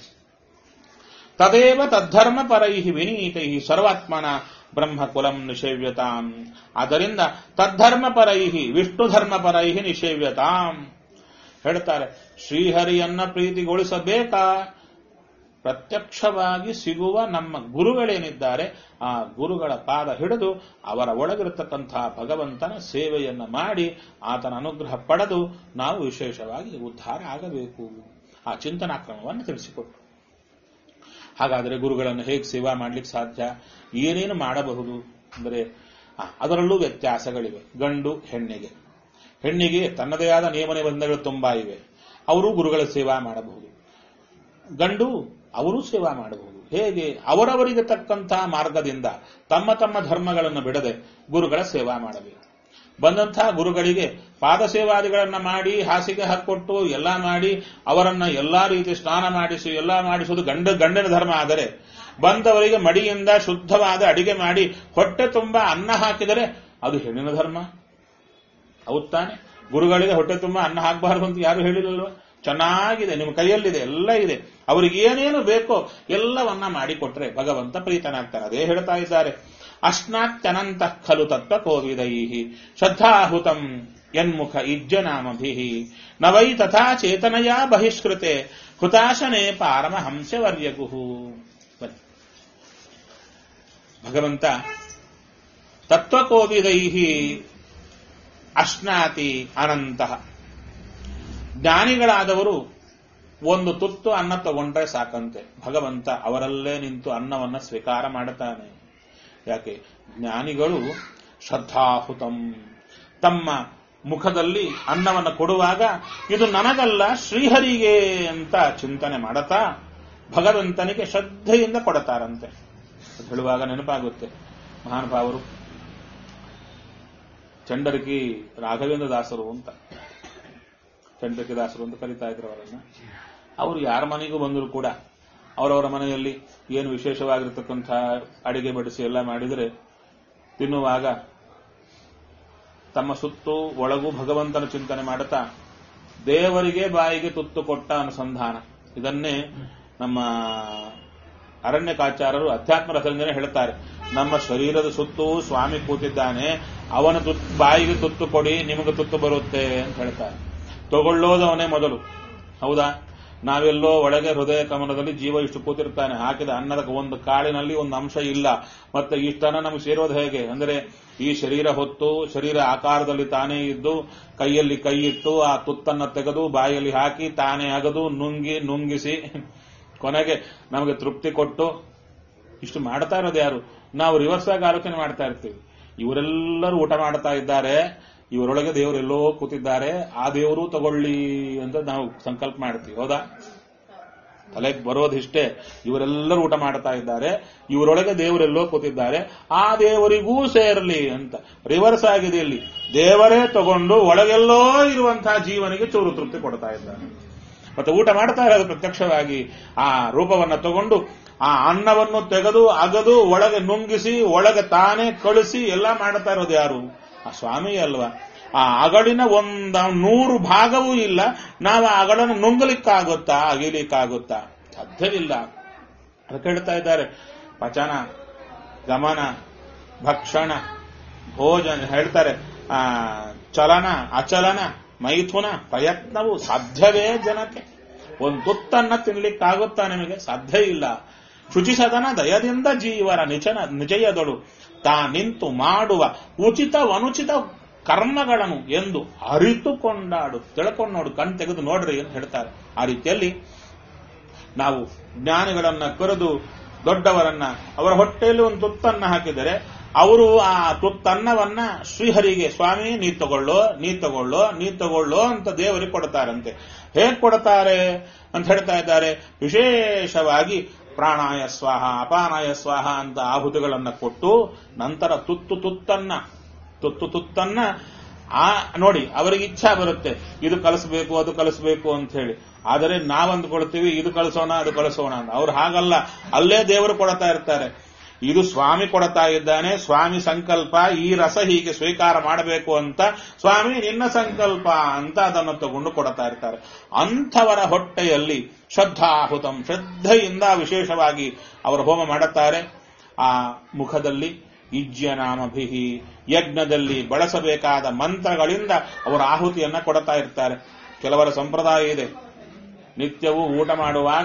ತದೇವ ತದ್ಧರ್ಮ ಪರೈ ವಿನೀತೈ ಸರ್ವಾತ್ಮನ ಬ್ರಹ್ಮಕುಲಂ ನಿಷೇವ್ಯತಾಂ ಆದ್ದರಿಂದ ತದ್ಧರ್ಮ ಪರೈ ವಿಷ್ಣು ಧರ್ಮ ಪರೈ ನಿಷೇವ್ಯತಾಂ ಹೇಳ್ತಾರೆ ಶ್ರೀಹರಿಯನ್ನ ಪ್ರೀತಿಗೊಳಿಸಬೇಕಾ ಪ್ರತ್ಯಕ್ಷವಾಗಿ ಸಿಗುವ ನಮ್ಮ ಗುರುಗಳೇನಿದ್ದಾರೆ ಆ ಗುರುಗಳ ಪಾದ ಹಿಡಿದು ಅವರ ಒಳಗಿರತಕ್ಕಂತಹ ಭಗವಂತನ ಸೇವೆಯನ್ನ ಮಾಡಿ ಆತನ ಅನುಗ್ರಹ ಪಡೆದು ನಾವು ವಿಶೇಷವಾಗಿ ಉದ್ಧಾರ ಆಗಬೇಕು ಆ ಚಿಂತನಾಕ್ರಮವನ್ನು ತಿಳಿಸಿಕೊಟ್ರು ಹಾಗಾದರೆ ಗುರುಗಳನ್ನು ಹೇಗೆ ಸೇವಾ ಮಾಡ್ಲಿಕ್ಕೆ ಸಾಧ್ಯ ಏನೇನು ಮಾಡಬಹುದು ಅಂದರೆ ಆ, ಅದರಲ್ಲೂ ವ್ಯತ್ಯಾಸಗಳಿವೆ ಗಂಡು ಹೆಣ್ಣಿಗೆ ಹೆಣ್ಣಿಗೆ ತನ್ನದೇ ಆದ ನಿಯಮ ನಿಬಂಧನೆಗಳು ತುಂಬಾ ಇವೆ ಅವರು ಗುರುಗಳ ಸೇವಾ ಮಾಡಬಹುದು ಗಂಡು ಅವರು ಸೇವಾ ಮಾಡಬಹುದು ಹೇಗೆ ಅವರವರಿಗೆ ತಕ್ಕಂತಹ ಮಾರ್ಗದಿಂದ ತಮ್ಮ ತಮ್ಮ ಧರ್ಮಗಳನ್ನು ಬಿಡದೆ ಗುರುಗಳ ಸೇವಾ ಮಾಡಬೇಕು ಬಂದಂತಹ ಗುರುಗಳಿಗೆ ಪಾದ ಸೇವಾದಿಗಳನ್ನ ಮಾಡಿ ಹಾಸಿಗೆ ಹಾಕೊಟ್ಟು ಎಲ್ಲ ಮಾಡಿ ಅವರನ್ನ ಎಲ್ಲಾ ರೀತಿ ಸ್ನಾನ ಮಾಡಿಸಿ ಎಲ್ಲ ಮಾಡಿಸುವುದು ಗಂಡ ಗಂಡನ ಧರ್ಮ ಆದರೆ ಬಂದವರಿಗೆ ಮಡಿಯಿಂದ ಶುದ್ಧವಾದ ಅಡಿಗೆ ಮಾಡಿ ಹೊಟ್ಟೆ ತುಂಬ ಅನ್ನ ಹಾಕಿದರೆ ಅದು ಹೆಣ್ಣಿನ ಧರ್ಮ ಹೌದ್ ತಾನೆ ಗುರುಗಳಿಗೆ ಹೊಟ್ಟೆ ತುಂಬ ಅನ್ನ ಹಾಕಬಾರದು ಅಂತ ಯಾರು ಹೇಳಿಲ್ಲಲ್ವ ಚೆನ್ನಾಗಿದೆ ನಿಮ್ಮ ಕೈಯಲ್ಲಿದೆ ಎಲ್ಲ ಇದೆ ಅವರಿಗೆ ಏನೇನು ಬೇಕೋ ಎಲ್ಲವನ್ನ ಮಾಡಿಕೊಟ್ರೆ ಭಗವಂತ ಪ್ರೀತನಾಗ್ತಾರೆ ಅದೇ ಹೇಳ್ತಾ ಇದ್ದಾರೆ ಅಶ್ನಾತ್ಯನಂತ ಖಲು ತತ್ವ ಕೋವಿದೈ ಶ್ರದ್ಧಾಹುತಂ ಯನ್ಮುಖ ಇಜ್ಜನಾಮಭಿ ನ ವೈ ತಥಾ ಚೇತನಯಾ ಬಹಿಷ್ಕೃತೆ ಹುತಾಶನೆ ಪಾರಮಹಂಸವರ್ಯಗುಹು ಬನ್ನಿ. ಭಗವಂತ ತತ್ವಕೋವಿದೈ ಅಶ್ನಾತಿ ಅನಂತಹ ಜ್ಞಾನಿಗಳಾದವರು ಒಂದು ತುತ್ತು ಅನ್ನ ತಗೊಂಡ್ರೆ ಸಾಕಂತೆ ಭಗವಂತ ಅವರಲ್ಲೇ ನಿಂತು ಅನ್ನವನ್ನ ಸ್ವೀಕಾರ ಮಾಡುತ್ತಾನೆ ಯಾಕೆ ಜ್ಞಾನಿಗಳು ಶ್ರದ್ಧಾಹುತಂ ತಮ್ಮ ಮುಖದಲ್ಲಿ ಅನ್ನವನ್ನು ಕೊಡುವಾಗ ಇದು ನನಗಲ್ಲ ಶ್ರೀಹರಿಗೆ ಅಂತ ಚಿಂತನೆ ಮಾಡುತ್ತಾ ಭಗವಂತನಿಗೆ ಶ್ರದ್ಧೆಯಿಂದ ಕೊಡತಾರಂತೆ ಅದು ಹೇಳುವಾಗ ನೆನಪಾಗುತ್ತೆ ಮಹಾನುಭಾವರು ಚಂಡರಕಿ ರಾಘವೇಂದ್ರ ದಾಸರು ಅಂತ ಚಂಡರಕಿ ದಾಸರು ಅಂತ ಕರೀತಾ ಇದ್ರು ಅವರನ್ನ ಅವರು ಯಾರ ಮನೆಗೂ ಬಂದರೂ ಕೂಡ ಅವರವರ ಮನೆಯಲ್ಲಿ ಏನು ವಿಶೇಷವಾಗಿರ್ತಕ್ಕಂಥ ಅಡಿಗೆ ಬಡಿಸಿ ಎಲ್ಲ ಮಾಡಿದರೆ ತಿನ್ನುವಾಗ ತಮ್ಮ ಸುತ್ತು ಒಳಗೂ ಭಗವಂತನ ಚಿಂತನೆ ಮಾಡುತ್ತಾ ದೇವರಿಗೆ ಬಾಯಿಗೆ ತುತ್ತು ಕೊಟ್ಟ ಅನುಸಂಧಾನ ಇದನ್ನೇ ನಮ್ಮ ಅರಣ್ಯಕಾಚಾರರು ಅಧ್ಯಾತ್ಮ ರಸಂಜನೆ ಹೇಳ್ತಾರೆ ನಮ್ಮ ಶರೀರದ ಸುತ್ತು ಸ್ವಾಮಿ ಕೂತಿದ್ದಾನೆ ಅವನ ತುತ್ತು ಬಾಯಿಗೆ ತುತ್ತು ಕೊಡಿ ನಿಮಗೆ ತುತ್ತು ಬರುತ್ತೆ ಅಂತ ಹೇಳ್ತಾರೆ ತಗೊಳ್ಳೋದು ಅವನೇ ಮೊದಲು ಹೌದಾ ನಾವೆಲ್ಲೋ ಒಳಗೆ ಹೃದಯ ಕಮಲದಲ್ಲಿ ಜೀವ ಇಷ್ಟು ಕೂತಿರ್ತಾನೆ ಹಾಕಿದ ಅನ್ನದ ಒಂದು ಕಾಳಿನಲ್ಲಿ ಒಂದು ಅಂಶ ಇಲ್ಲ ಮತ್ತೆ ಇಷ್ಟನ್ನ ನಮ್ಗೆ ಸೇರೋದು ಹೇಗೆ ಅಂದರೆ ಈ ಶರೀರ ಹೊತ್ತು ಶರೀರ ಆಕಾರದಲ್ಲಿ ತಾನೇ ಇದ್ದು ಕೈಯಲ್ಲಿ ಕೈ ಇಟ್ಟು ಆ ತುತ್ತನ್ನ ತೆಗೆದು ಬಾಯಲ್ಲಿ ಹಾಕಿ ತಾನೇ ಅಗದು ನುಂಗಿ ನುಂಗಿಸಿ ಕೊನೆಗೆ ನಮಗೆ ತೃಪ್ತಿ ಕೊಟ್ಟು ಇಷ್ಟು ಮಾಡ್ತಾ ಇರೋದು ಯಾರು ನಾವು ರಿವರ್ಸ್ ಆಗಿ ಆಲೋಚನೆ ಮಾಡ್ತಾ ಇರ್ತೀವಿ ಇವರೆಲ್ಲರೂ ಊಟ ಮಾಡ್ತಾ ಇದ್ದಾರೆ ಇವರೊಳಗೆ ದೇವರು ಎಲ್ಲೋ ಕೂತಿದ್ದಾರೆ ಆ ದೇವರು ತಗೊಳ್ಳಿ ಅಂತ ನಾವು ಸಂಕಲ್ಪ ಮಾಡ್ತೀವಿ ಹೌದಾ ತಲೆಗೆ ಬರೋದಿಷ್ಟೇ ಇವರೆಲ್ಲರೂ ಊಟ ಮಾಡ್ತಾ ಇದ್ದಾರೆ ಇವರೊಳಗೆ ದೇವರೆಲ್ಲೋ ಕೂತಿದ್ದಾರೆ ಆ ದೇವರಿಗೂ ಸೇರಲಿ ಅಂತ ರಿವರ್ಸ್ ಆಗಿದೆ ಇಲ್ಲಿ ದೇವರೇ ತಗೊಂಡು ಒಳಗೆಲ್ಲೋ ಇರುವಂತಹ ಜೀವನಿಗೆ ಚೂರು ತೃಪ್ತಿ ಕೊಡ್ತಾ ಇದ್ದಾನೆ ಮತ್ತೆ ಊಟ ಮಾಡ್ತಾ ಇರೋದು ಪ್ರತ್ಯಕ್ಷವಾಗಿ ಆ ರೂಪವನ್ನ ತಗೊಂಡು ಆ ಅನ್ನವನ್ನು ತೆಗೆದು ಅಗದು ಒಳಗೆ ನುಂಗಿಸಿ ಒಳಗೆ ತಾನೇ ಕಳಿಸಿ ಎಲ್ಲ ಮಾಡ್ತಾ ಇರೋದು ಯಾರು ಆ ಸ್ವಾಮಿ ಅಲ್ವಾ ಆ ಅಗಳಿನ ಒಂದ ನೂರು ಭಾಗವೂ ಇಲ್ಲ ನಾವು ಆ ಅಗಳನ್ನು ನುಂಗಲಿಕ್ಕಾಗುತ್ತಾ ಅಗಿಲಿಕ್ಕಾಗುತ್ತಾ ಸಾಧ್ಯವಿಲ್ಲ ಅದಕ್ಕೆ ಹೇಳ್ತಾ ಇದ್ದಾರೆ ಪಚನ ಗಮನ ಭಕ್ಷಣ ಭೋಜನ ಹೇಳ್ತಾರೆ ಆ ಚಲನ ಅಚಲನ ಮೈಥುನ ಪ್ರಯತ್ನವು ಸಾಧ್ಯವೇ ಜನಕ್ಕೆ ಒಂದು ತುತ್ತನ್ನ ತಿನ್ಲಿಕ್ಕಾಗುತ್ತಾ ನಿಮಗೆ ಸಾಧ್ಯ ಇಲ್ಲ ಶುಚಿಸದನ ದಯದಿಂದ ಜೀವರ ನಿಜನ ನಿಜಯದಳು ತಾ ನಿಂತು ಮಾಡುವ ಉಚಿತವನುಚಿತ ಕರ್ಮಗಳನ್ನು ಎಂದು ಅರಿತುಕೊಂಡಾಡು ತಿಳ್ಕೊಂಡು ನೋಡು ಕಣ್ ತೆಗೆದು ನೋಡ್ರಿ ಅಂತ ಹೇಳ್ತಾರೆ ಆ ರೀತಿಯಲ್ಲಿ ನಾವು ಜ್ಞಾನಿಗಳನ್ನ ಕರೆದು ದೊಡ್ಡವರನ್ನ ಅವರ ಹೊಟ್ಟೆಯಲ್ಲಿ ಒಂದು ತುತ್ತನ್ನ ಹಾಕಿದರೆ ಅವರು ಆ ತುತ್ತನ್ನವನ್ನ ಶ್ರೀಹರಿಗೆ ಸ್ವಾಮಿ ನೀ ತಗೊಳ್ಳೋ ನೀ ತಗೊಳ್ಳೋ ನೀ ತಗೊಳ್ಳೋ ಅಂತ ದೇವರಿಗೆ ಕೊಡ್ತಾರಂತೆ ಹೇಗೆ ಕೊಡ್ತಾರೆ ಅಂತ ಹೇಳ್ತಾ ಇದ್ದಾರೆ ವಿಶೇಷವಾಗಿ ಪ್ರಾಣಾಯ ಸ್ವಾಹ ಅಪಾನಾಯ ಸ್ವಾಹ ಅಂತ ಆಹುತಿಗಳನ್ನ ಕೊಟ್ಟು ನಂತರ ತುತ್ತು ತುತ್ತನ್ನ ತುತ್ತು ತುತ್ತನ್ನ ಆ ನೋಡಿ ಅವರಿಗೆ ಇಚ್ಛಾ ಬರುತ್ತೆ ಇದು ಕಲಿಸ್ಬೇಕು ಅದು ಕಲಿಸ್ಬೇಕು ಅಂತ ಹೇಳಿ ಆದರೆ ನಾವ್ ಅಂದ್ಕೊಳ್ತೀವಿ ಇದು ಕಳಿಸೋಣ ಅದು ಕಳಿಸೋಣ ಅಂತ ಅವ್ರು ಹಾಗಲ್ಲ ಅಲ್ಲೇ ದೇವರು ಕೊಡ್ತಾ ಇರ್ತಾರೆ ಇದು ಸ್ವಾಮಿ ಕೊಡ್ತಾ ಇದ್ದಾನೆ ಸ್ವಾಮಿ ಸಂಕಲ್ಪ ಈ ರಸ ಹೀಗೆ ಸ್ವೀಕಾರ ಮಾಡಬೇಕು ಅಂತ ಸ್ವಾಮಿ ನಿನ್ನ ಸಂಕಲ್ಪ ಅಂತ ಅದನ್ನು ತಗೊಂಡು ಕೊಡ್ತಾ ಇರ್ತಾರೆ ಅಂಥವರ ಹೊಟ್ಟೆಯಲ್ಲಿ ಶ್ರದ್ಧಾಹುತಂ ಶ್ರದ್ಧೆಯಿಂದ ವಿಶೇಷವಾಗಿ ಅವರು ಹೋಮ ಮಾಡುತ್ತಾರೆ ಆ ಮುಖದಲ್ಲಿ ಇಜ್ಯನಾಮಭಿಹಿ ಯಜ್ಞದಲ್ಲಿ ಬಳಸಬೇಕಾದ ಮಂತ್ರಗಳಿಂದ ಅವರು ಆಹುತಿಯನ್ನ ಕೊಡ್ತಾ ಇರ್ತಾರೆ ಕೆಲವರ ಸಂಪ್ರದಾಯ ಇದೆ ನಿತ್ಯವೂ ಊಟ ಮಾಡುವಾಗ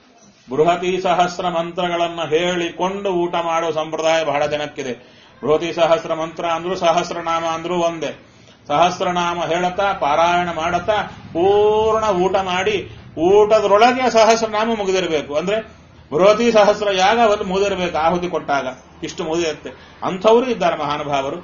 ಬೃಹತಿ ಸಹಸ್ರ ಮಂತ್ರಗಳನ್ನು ಹೇಳಿಕೊಂಡು ಊಟ ಮಾಡೋ ಸಂಪ್ರದಾಯ ಬಹಳ ಜನಕ್ಕಿದೆ ಬೃಹತಿ ಸಹಸ್ರ ಮಂತ್ರ ಅಂದ್ರೂ ಸಹಸ್ರನಾಮ ಅಂದ್ರೂ ಒಂದೇ ಸಹಸ್ರನಾಮ ಹೇಳತಾ ಪಾರಾಯಣ ಮಾಡತಾ ಪೂರ್ಣ ಊಟ ಮಾಡಿ ಊಟದರೊಳಗೆ ಸಹಸ್ರನಾಮ ಮುಗಿದಿರಬೇಕು ಅಂದ್ರೆ ಬೃಹತಿ ಸಹಸ್ರ ಯಾಗ ಒಂದು ಮುಗಿದಿರಬೇಕು ಆಹುತಿ ಕೊಟ್ಟಾಗ ಇಷ್ಟು ಮುಗಿದಿರುತ್ತೆ ಅಂಥವರು ಇದ್ದಾರೆ ಮಹಾನುಭಾವರು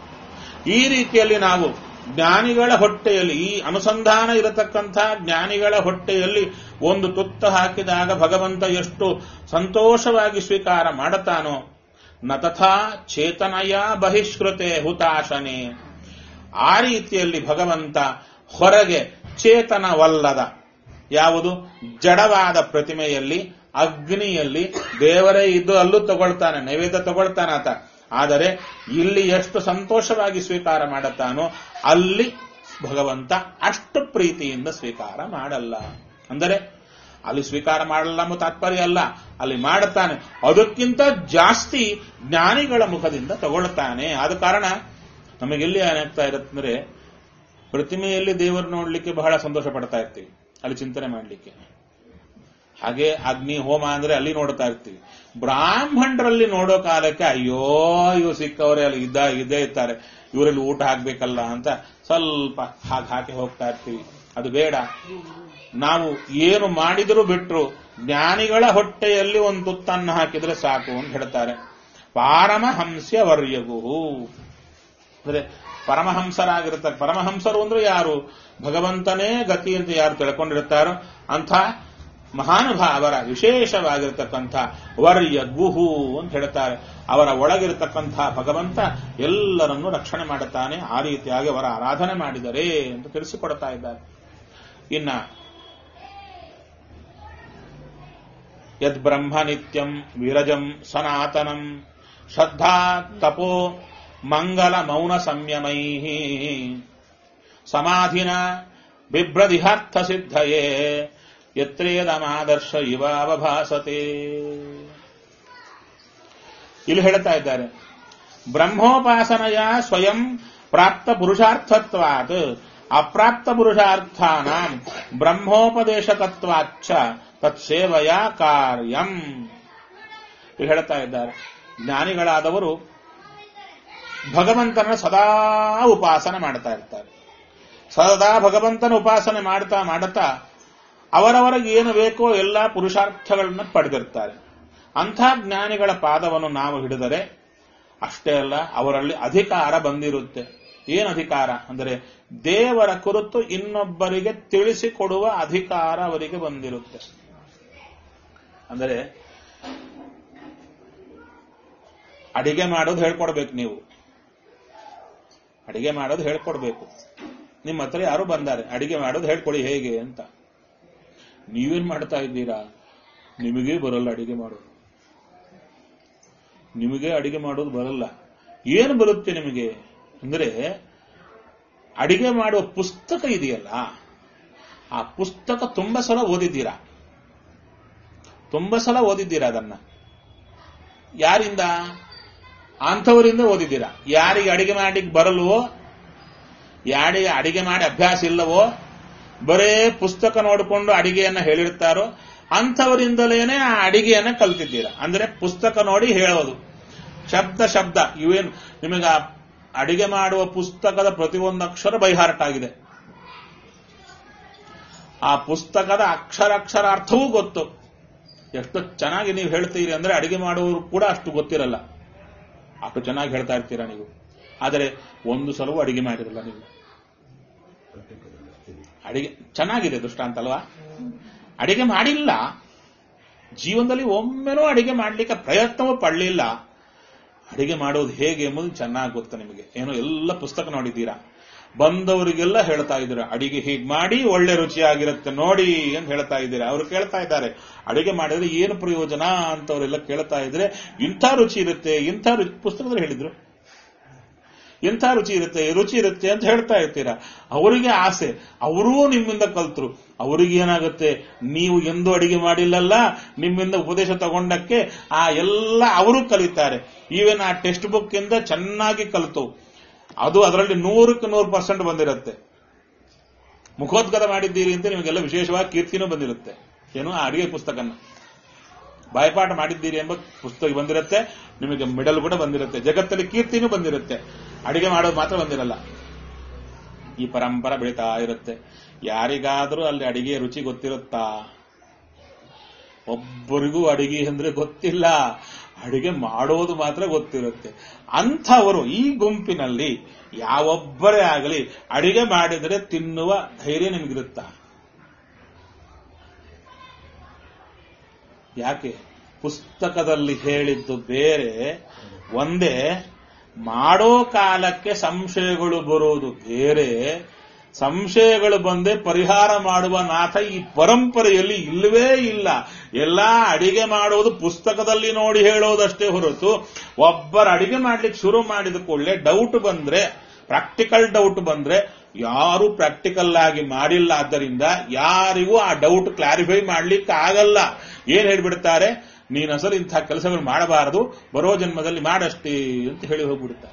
ಈ ರೀತಿಯಲ್ಲಿ ನಾವು ಜ್ಞಾನಿಗಳ ಹೊಟ್ಟೆಯಲ್ಲಿ ಈ ಅನುಸಂಧಾನ ಇರತಕ್ಕಂಥ ಜ್ಞಾನಿಗಳ ಹೊಟ್ಟೆಯಲ್ಲಿ ಒಂದು ತುತ್ತ ಹಾಕಿದಾಗ ಭಗವಂತ ಎಷ್ಟು ಸಂತೋಷವಾಗಿ ಸ್ವೀಕಾರ ಮಾಡುತ್ತಾನೋ ನ ತಥಾ ಚೇತನಯ ಬಹಿಷ್ಕೃತೆ ಹುತಾಶನೆ ಆ ರೀತಿಯಲ್ಲಿ ಭಗವಂತ ಹೊರಗೆ ಚೇತನವಲ್ಲದ ಯಾವುದು ಜಡವಾದ ಪ್ರತಿಮೆಯಲ್ಲಿ ಅಗ್ನಿಯಲ್ಲಿ ದೇವರೇ ಇದ್ದು ಅಲ್ಲೂ ತಗೊಳ್ತಾನೆ ನೈವೇದ್ಯ ತಗೊಳ್ತಾನೆ ಆತ ಆದರೆ ಇಲ್ಲಿ ಎಷ್ಟು ಸಂತೋಷವಾಗಿ ಸ್ವೀಕಾರ ಮಾಡುತ್ತಾನೋ ಅಲ್ಲಿ ಭಗವಂತ ಅಷ್ಟು ಪ್ರೀತಿಯಿಂದ ಸ್ವೀಕಾರ ಮಾಡಲ್ಲ ಅಂದರೆ ಅಲ್ಲಿ ಸ್ವೀಕಾರ ಮಾಡಲ್ಲ ಎಂಬ ತಾತ್ಪರ್ಯ ಅಲ್ಲ ಅಲ್ಲಿ ಮಾಡುತ್ತಾನೆ ಅದಕ್ಕಿಂತ ಜಾಸ್ತಿ ಜ್ಞಾನಿಗಳ ಮುಖದಿಂದ ತಗೊಳ್ತಾನೆ ಆದ ಕಾರಣ ನಮಗೆಲ್ಲಿ ಏನಾಗ್ತಾ ಇರುತ್ತಂದ್ರೆ ಪ್ರತಿಮೆಯಲ್ಲಿ ದೇವರು ನೋಡ್ಲಿಕ್ಕೆ ಬಹಳ ಸಂತೋಷ ಪಡ್ತಾ ಇರ್ತೀವಿ ಅಲ್ಲಿ ಚಿಂತನೆ ಮಾಡಲಿಕ್ಕೆ ಹಾಗೆ ಅಗ್ನಿ ಹೋಮ ಅಂದ್ರೆ ಅಲ್ಲಿ ನೋಡ್ತಾ ಇರ್ತೀವಿ ಬ್ರಾಹ್ಮಣರಲ್ಲಿ ನೋಡೋ ಕಾಲಕ್ಕೆ ಅಯ್ಯೋ ಇವು ಸಿಕ್ಕವರೇ ಅಲ್ಲಿ ಇದ್ದ ಇದ್ದೇ ಇರ್ತಾರೆ ಇವರಲ್ಲಿ ಊಟ ಹಾಕ್ಬೇಕಲ್ಲ ಅಂತ ಸ್ವಲ್ಪ ಹಾಗೆ ಹಾಕಿ ಹೋಗ್ತಾ ಇರ್ತೀವಿ ಅದು ಬೇಡ ನಾವು ಏನು ಮಾಡಿದರೂ ಬಿಟ್ರು ಜ್ಞಾನಿಗಳ ಹೊಟ್ಟೆಯಲ್ಲಿ ಒಂದು ತುತ್ತನ್ನು ಹಾಕಿದ್ರೆ ಸಾಕು ಅಂತ ಹೇಳ್ತಾರೆ ಪಾರಮಹಂಸ್ಯ ವರ್ಯಗು ಅಂದ್ರೆ ಪರಮಹಂಸರಾಗಿರ್ತಾರೆ ಪರಮಹಂಸರು ಅಂದ್ರೆ ಯಾರು ಭಗವಂತನೇ ಗತಿ ಅಂತ ಯಾರು ತಿಳ್ಕೊಂಡಿರ್ತಾರೋ ಅಂಥ ಮಹಾನುಭಾವರ ವಿಶೇಷವಾಗಿರತಕ್ಕಂಥ ವರ್ಯ ಗುಹು ಅಂತ ಹೇಳ್ತಾರೆ ಅವರ ಒಳಗಿರತಕ್ಕಂಥ ಭಗವಂತ ಎಲ್ಲರನ್ನೂ ರಕ್ಷಣೆ ಮಾಡುತ್ತಾನೆ ಆ ರೀತಿಯಾಗಿ ಅವರ ಆರಾಧನೆ ಮಾಡಿದರೆ ಅಂತ ತಿಳಿಸಿಕೊಡ್ತಾ ಇದ್ದಾರೆ ಇನ್ನ ಯದ್ ಬ್ರಹ್ಮ ನಿತ್ಯಂ ವಿರಜಂ ಸನಾತನಂ ಶ್ರದ್ಧಾ ತಪೋ ಮಂಗಲ ಮೌನ ಸಂಯಮೈ ಸಮಾಧಿನ ಬಿಭ್ರದಿಹಾರ್ಥ ಸಿದ್ಧಯೇ ಯತ್ರೇದಮಾದರ್ಶ ಇವ ಅವಭಾಸತೆ ಇಲ್ಲಿ ಹೇಳ್ತಾ ಇದ್ದಾರೆ ಬ್ರಹ್ಮೋಪಾಸನೆಯ ಸ್ವಯಂ ಪ್ರಾಪ್ತ ಪುರುಷಾರ್ಥತ್ವಾತ್ ಅಪ್ರಾಪ್ತ ಪುರುಷಾರ್ಥಾನ ಬ್ರಹ್ಮೋಪದೇಶಕತ್ವಾಚ್ಚ ತತ್ಸೇವೆಯ ಕಾರ್ಯಂ ಇಲ್ಲಿ ಹೇಳ್ತಾ ಇದ್ದಾರೆ ಜ್ಞಾನಿಗಳಾದವರು ಭಗವಂತನ ಸದಾ ಉಪಾಸನೆ ಮಾಡ್ತಾ ಇರ್ತಾರೆ ಸದಾ ಭಗವಂತನ ಉಪಾಸನೆ ಮಾಡ್ತಾ ಮಾಡುತ್ತಾ ಅವರವರಿಗೆ ಏನು ಬೇಕೋ ಎಲ್ಲ ಪುರುಷಾರ್ಥಗಳನ್ನು ಪಡೆದಿರ್ತಾರೆ ಅಂಥ ಜ್ಞಾನಿಗಳ ಪಾದವನ್ನು ನಾವು ಹಿಡಿದರೆ ಅಷ್ಟೇ ಅಲ್ಲ ಅವರಲ್ಲಿ ಅಧಿಕಾರ ಬಂದಿರುತ್ತೆ ಏನು ಅಧಿಕಾರ ಅಂದರೆ ದೇವರ ಕುರಿತು ಇನ್ನೊಬ್ಬರಿಗೆ ತಿಳಿಸಿಕೊಡುವ ಅಧಿಕಾರ ಅವರಿಗೆ ಬಂದಿರುತ್ತೆ ಅಂದರೆ ಅಡಿಗೆ ಮಾಡೋದು ಹೇಳ್ಕೊಡ್ಬೇಕು ನೀವು ಅಡಿಗೆ ಮಾಡೋದು ಹೇಳ್ಕೊಡ್ಬೇಕು ನಿಮ್ಮ ಹತ್ರ ಯಾರು ಬಂದಾರೆ ಅಡಿಗೆ ಮಾಡೋದು ಹೇಳ್ಕೊಡಿ ಹೇಗೆ ಅಂತ ನೀವೇನ್ ಮಾಡ್ತಾ ಇದ್ದೀರಾ ನಿಮಗೇ ಬರಲ್ಲ ಅಡಿಗೆ ಮಾಡೋದು ನಿಮಗೆ ಅಡಿಗೆ ಮಾಡೋದು ಬರಲ್ಲ ಏನು ಬರುತ್ತೆ ನಿಮಗೆ ಅಂದ್ರೆ ಅಡಿಗೆ ಮಾಡುವ ಪುಸ್ತಕ ಇದೆಯಲ್ಲ ಆ ಪುಸ್ತಕ ತುಂಬಾ ಸಲ ಓದಿದ್ದೀರಾ ತುಂಬಾ ಸಲ ಓದಿದ್ದೀರಾ ಅದನ್ನ ಯಾರಿಂದ ಅಂಥವರಿಂದ ಓದಿದ್ದೀರಾ ಯಾರಿಗೆ ಅಡಿಗೆ ಮಾಡ್ಲಿಕ್ಕೆ ಬರಲ್ವೋ ಯಾರಿಗೆ ಅಡಿಗೆ ಮಾಡಿ ಅಭ್ಯಾಸ ಇಲ್ಲವೋ ಬರೇ ಪುಸ್ತಕ ನೋಡಿಕೊಂಡು ಅಡಿಗೆಯನ್ನ ಹೇಳಿರ್ತಾರೋ ಅಂಥವರಿಂದಲೇನೆ ಆ ಅಡಿಗೆಯನ್ನ ಕಲ್ತಿದ್ದೀರಾ ಅಂದ್ರೆ ಪುಸ್ತಕ ನೋಡಿ ಹೇಳೋದು ಶಬ್ದ ಶಬ್ದ ಇವೇನು ನಿಮಗೆ ಆ ಅಡಿಗೆ ಮಾಡುವ ಪುಸ್ತಕದ ಪ್ರತಿಯೊಂದು ಅಕ್ಷರ ಬೈಹಾರ್ಟ್ ಆಗಿದೆ ಆ ಪುಸ್ತಕದ ಅಕ್ಷರ ಅಕ್ಷರ ಅರ್ಥವೂ ಗೊತ್ತು ಎಷ್ಟು ಚೆನ್ನಾಗಿ ನೀವು ಹೇಳ್ತೀರಿ ಅಂದ್ರೆ ಅಡಿಗೆ ಮಾಡುವವರು ಕೂಡ ಅಷ್ಟು ಗೊತ್ತಿರಲ್ಲ ಅಷ್ಟು ಚೆನ್ನಾಗಿ ಹೇಳ್ತಾ ಇರ್ತೀರಾ ನೀವು ಆದರೆ ಒಂದು ಸಲವೂ ಅಡಿಗೆ ಮಾಡಿರಲ್ಲ ನೀವು ಅಡಿಗೆ ಚೆನ್ನಾಗಿದೆ ದೃಷ್ಟಾಂತ ಅಲ್ವಾ ಅಡಿಗೆ ಮಾಡಿಲ್ಲ ಜೀವನದಲ್ಲಿ ಒಮ್ಮೆನೂ ಅಡಿಗೆ ಮಾಡಲಿಕ್ಕೆ ಪ್ರಯತ್ನವೂ ಪಡಲಿಲ್ಲ ಅಡಿಗೆ ಮಾಡೋದು ಹೇಗೆ ಎಂಬುದು ಚೆನ್ನಾಗಿ ಗೊತ್ತು ನಿಮಗೆ ಏನೋ ಎಲ್ಲ ಪುಸ್ತಕ ನೋಡಿದ್ದೀರಾ ಬಂದವರಿಗೆಲ್ಲ ಹೇಳ್ತಾ ಇದ್ದೀರಾ ಅಡಿಗೆ ಹೀಗೆ ಮಾಡಿ ಒಳ್ಳೆ ರುಚಿಯಾಗಿರುತ್ತೆ ನೋಡಿ ಅಂತ ಹೇಳ್ತಾ ಇದ್ದೀರಾ ಅವ್ರು ಕೇಳ್ತಾ ಇದ್ದಾರೆ ಅಡಿಗೆ ಮಾಡಿದ್ರೆ ಏನು ಪ್ರಯೋಜನ ಅಂತವರೆಲ್ಲ ಕೇಳ್ತಾ ಇದ್ರೆ ಇಂಥ ರುಚಿ ಇರುತ್ತೆ ಇಂಥ ರುಚಿ ಪುಸ್ತಕದಲ್ಲಿ ಹೇಳಿದ್ರು ಎಂಥ ರುಚಿ ಇರುತ್ತೆ ರುಚಿ ಇರುತ್ತೆ ಅಂತ ಹೇಳ್ತಾ ಇರ್ತೀರಾ ಅವರಿಗೆ ಆಸೆ ಅವರೂ ನಿಮ್ಮಿಂದ ಕಲ್ತರು ಅವರಿಗೆ ಏನಾಗುತ್ತೆ ನೀವು ಎಂದು ಅಡಿಗೆ ಮಾಡಿಲ್ಲಲ್ಲ ನಿಮ್ಮಿಂದ ಉಪದೇಶ ತಗೊಂಡಕ್ಕೆ ಆ ಎಲ್ಲ ಅವರು ಕಲಿತಾರೆ ಈವನ್ ಆ ಟೆಕ್ಸ್ಟ್ ಬುಕ್ ಇಂದ ಚೆನ್ನಾಗಿ ಕಲಿತು ಅದು ಅದರಲ್ಲಿ ನೂರಕ್ಕೆ ನೂರು ಪರ್ಸೆಂಟ್ ಬಂದಿರುತ್ತೆ ಮುಖೋದ್ಗತ ಮಾಡಿದ್ದೀರಿ ಅಂತ ನಿಮಗೆಲ್ಲ ವಿಶೇಷವಾಗಿ ಕೀರ್ತಿನೂ ಬಂದಿರುತ್ತೆ ಏನು ಆ ಅಡಿಗೆ ಪುಸ್ತಕನ ಬಾಯ್ಪಾಠ ಮಾಡಿದ್ದೀರಿ ಎಂಬ ಪುಸ್ತಕ ಬಂದಿರುತ್ತೆ ನಿಮಗೆ ಮೆಡಲ್ ಕೂಡ ಬಂದಿರುತ್ತೆ ಜಗತ್ತಲ್ಲಿ ಕೀರ್ತಿನೂ ಬಂದಿರುತ್ತೆ ಅಡಿಗೆ ಮಾಡೋದು ಮಾತ್ರ ಬಂದಿರಲ್ಲ ಈ ಪರಂಪರ ಬೆಳೀತಾ ಇರುತ್ತೆ ಯಾರಿಗಾದರೂ ಅಲ್ಲಿ ಅಡಿಗೆ ರುಚಿ ಗೊತ್ತಿರುತ್ತಾ ಒಬ್ಬರಿಗೂ ಅಡಿಗೆ ಅಂದ್ರೆ ಗೊತ್ತಿಲ್ಲ ಅಡಿಗೆ ಮಾಡೋದು ಮಾತ್ರ ಗೊತ್ತಿರುತ್ತೆ ಅಂಥವರು ಈ ಗುಂಪಿನಲ್ಲಿ ಯಾವೊಬ್ಬರೇ ಆಗಲಿ ಅಡಿಗೆ ಮಾಡಿದರೆ ತಿನ್ನುವ ಧೈರ್ಯ ನಿಮಗಿರುತ್ತಾ ಯಾಕೆ ಪುಸ್ತಕದಲ್ಲಿ ಹೇಳಿದ್ದು ಬೇರೆ ಒಂದೇ ಮಾಡೋ ಕಾಲಕ್ಕೆ ಸಂಶಯಗಳು ಬರೋದು ಬೇರೆ ಸಂಶಯಗಳು ಬಂದೇ ಪರಿಹಾರ ಮಾಡುವ ನಾಥ ಈ ಪರಂಪರೆಯಲ್ಲಿ ಇಲ್ಲವೇ ಇಲ್ಲ ಎಲ್ಲಾ ಅಡಿಗೆ ಮಾಡೋದು ಪುಸ್ತಕದಲ್ಲಿ ನೋಡಿ ಹೇಳೋದಷ್ಟೇ ಹೊರತು ಒಬ್ಬರ ಅಡಿಗೆ ಮಾಡ್ಲಿಕ್ಕೆ ಶುರು ಮಾಡಿದ ಕೂಡಲೇ ಡೌಟ್ ಬಂದ್ರೆ ಪ್ರಾಕ್ಟಿಕಲ್ ಡೌಟ್ ಬಂದ್ರೆ ಯಾರು ಪ್ರಾಕ್ಟಿಕಲ್ ಆಗಿ ಮಾಡಿಲ್ಲ ಆದ್ದರಿಂದ ಯಾರಿಗೂ ಆ ಡೌಟ್ ಕ್ಲಾರಿಫೈ ಮಾಡ್ಲಿಕ್ಕೆ ಆಗಲ್ಲ ಏನ್ ಹೇಳ್ಬಿಡ್ತಾರೆ ನೀನು ಅಸಲು ಇಂಥ ಕೆಲಸಗಳು ಮಾಡಬಾರದು ಬರೋ ಜನ್ಮದಲ್ಲಿ ಮಾಡಷ್ಟೇ ಅಂತ ಹೇಳಿ ಹೋಗ್ಬಿಡ್ತಾರೆ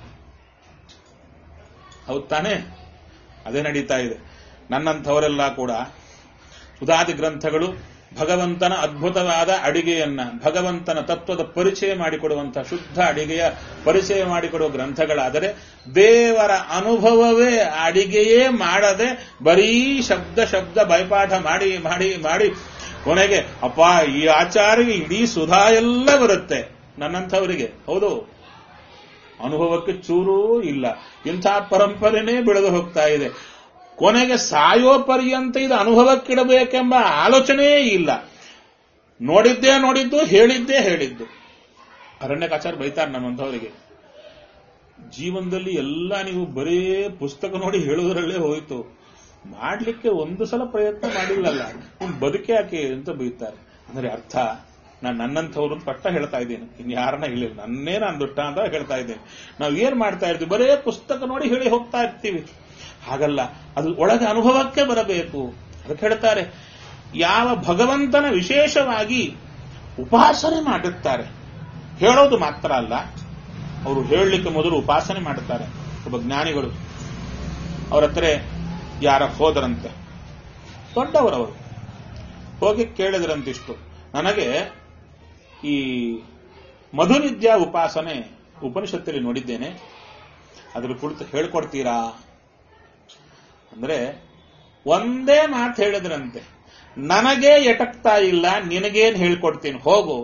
ಹೌದ್ ತಾನೇ ಅದೇ ನಡೀತಾ ಇದೆ ನನ್ನಂಥವರೆಲ್ಲ ಕೂಡ ಉದಾದಿ ಗ್ರಂಥಗಳು ಭಗವಂತನ ಅದ್ಭುತವಾದ ಅಡಿಗೆಯನ್ನ ಭಗವಂತನ ತತ್ವದ ಪರಿಚಯ ಮಾಡಿಕೊಡುವಂತಹ ಶುದ್ಧ ಅಡಿಗೆಯ ಪರಿಚಯ ಮಾಡಿಕೊಡುವ ಗ್ರಂಥಗಳಾದರೆ ದೇವರ ಅನುಭವವೇ ಅಡಿಗೆಯೇ ಮಾಡದೆ ಬರೀ ಶಬ್ದ ಶಬ್ದ ಬೈಪಾಠ ಮಾಡಿ ಮಾಡಿ ಮಾಡಿ ಕೊನೆಗೆ ಅಪ್ಪ ಈ ಆಚಾರ್ಯ ಇಡೀ ಸುಧಾ ಎಲ್ಲ ಬರುತ್ತೆ ನನ್ನಂಥವರಿಗೆ ಹೌದು ಅನುಭವಕ್ಕೆ ಚೂರೂ ಇಲ್ಲ ಇಂಥ ಪರಂಪರೆನೇ ಬೆಳೆದು ಹೋಗ್ತಾ ಇದೆ ಕೊನೆಗೆ ಸಾಯೋ ಪರ್ಯಂತ ಇದು ಅನುಭವಕ್ಕಿಡಬೇಕೆಂಬ ಆಲೋಚನೆಯೇ ಇಲ್ಲ ನೋಡಿದ್ದೇ ನೋಡಿದ್ದು ಹೇಳಿದ್ದೇ ಹೇಳಿದ್ದು ಅರಣ್ಯಕಾಚಾರ ಬೈತಾರೆ ನಮ್ಮಂಥವರಿಗೆ ಜೀವನದಲ್ಲಿ ಎಲ್ಲ ನೀವು ಬರೇ ಪುಸ್ತಕ ನೋಡಿ ಹೇಳೋದ್ರಲ್ಲೇ ಹೋಯ್ತು ಮಾಡ್ಲಿಕ್ಕೆ ಒಂದು ಸಲ ಪ್ರಯತ್ನ ಮಾಡಿಲ್ಲಲ್ಲ ನಿಮ್ ಬದುಕೆ ಯಾಕೆ ಅಂತ ಬೈತಾರೆ ಅಂದ್ರೆ ಅರ್ಥ ನಾನು ನನ್ನಂಥವ್ರು ಪಟ್ಟ ಹೇಳ್ತಾ ಇದ್ದೀನಿ ಇನ್ ಯಾರನ್ನ ಹೇಳಿಲ್ಲ ನನ್ನೇ ನಾನು ದುಷ್ಟ ಅಂತ ಹೇಳ್ತಾ ಇದ್ದೇನೆ ನಾವು ಏನ್ ಮಾಡ್ತಾ ಇರ್ತೀವಿ ಬರೇ ಪುಸ್ತಕ ನೋಡಿ ಹೇಳಿ ಹೋಗ್ತಾ ಇರ್ತೀವಿ ಹಾಗಲ್ಲ ಅದು ಒಳಗೆ ಅನುಭವಕ್ಕೆ ಬರಬೇಕು ಅದಕ್ಕೆ ಹೇಳ್ತಾರೆ ಯಾವ ಭಗವಂತನ ವಿಶೇಷವಾಗಿ ಉಪಾಸನೆ ಮಾಡುತ್ತಾರೆ ಹೇಳೋದು ಮಾತ್ರ ಅಲ್ಲ ಅವರು ಹೇಳಲಿಕ್ಕೆ ಮೊದಲು ಉಪಾಸನೆ ಮಾಡುತ್ತಾರೆ ಒಬ್ಬ ಜ್ಞಾನಿಗಳು ಅವ್ರ ಹತ್ರ ಯಾರ ಹೋದರಂತೆ ದೊಡ್ಡವರವರು ಹೋಗಿ ಕೇಳಿದ್ರಂತಿಷ್ಟು ನನಗೆ ಈ ಮಧುನಿದ್ಯಾ ಉಪಾಸನೆ ಉಪನಿಷತ್ತಲ್ಲಿ ನೋಡಿದ್ದೇನೆ ಅದ್ರ ಕುರಿತು ಹೇಳ್ಕೊಡ್ತೀರಾ ಅಂದ್ರೆ ಒಂದೇ ಮಾತು ಹೇಳಿದ್ರಂತೆ ನನಗೆ ಎಟಕ್ತಾ ಇಲ್ಲ ನಿನಗೇನ್ ಹೇಳ್ಕೊಡ್ತೀನಿ ಹೋಗು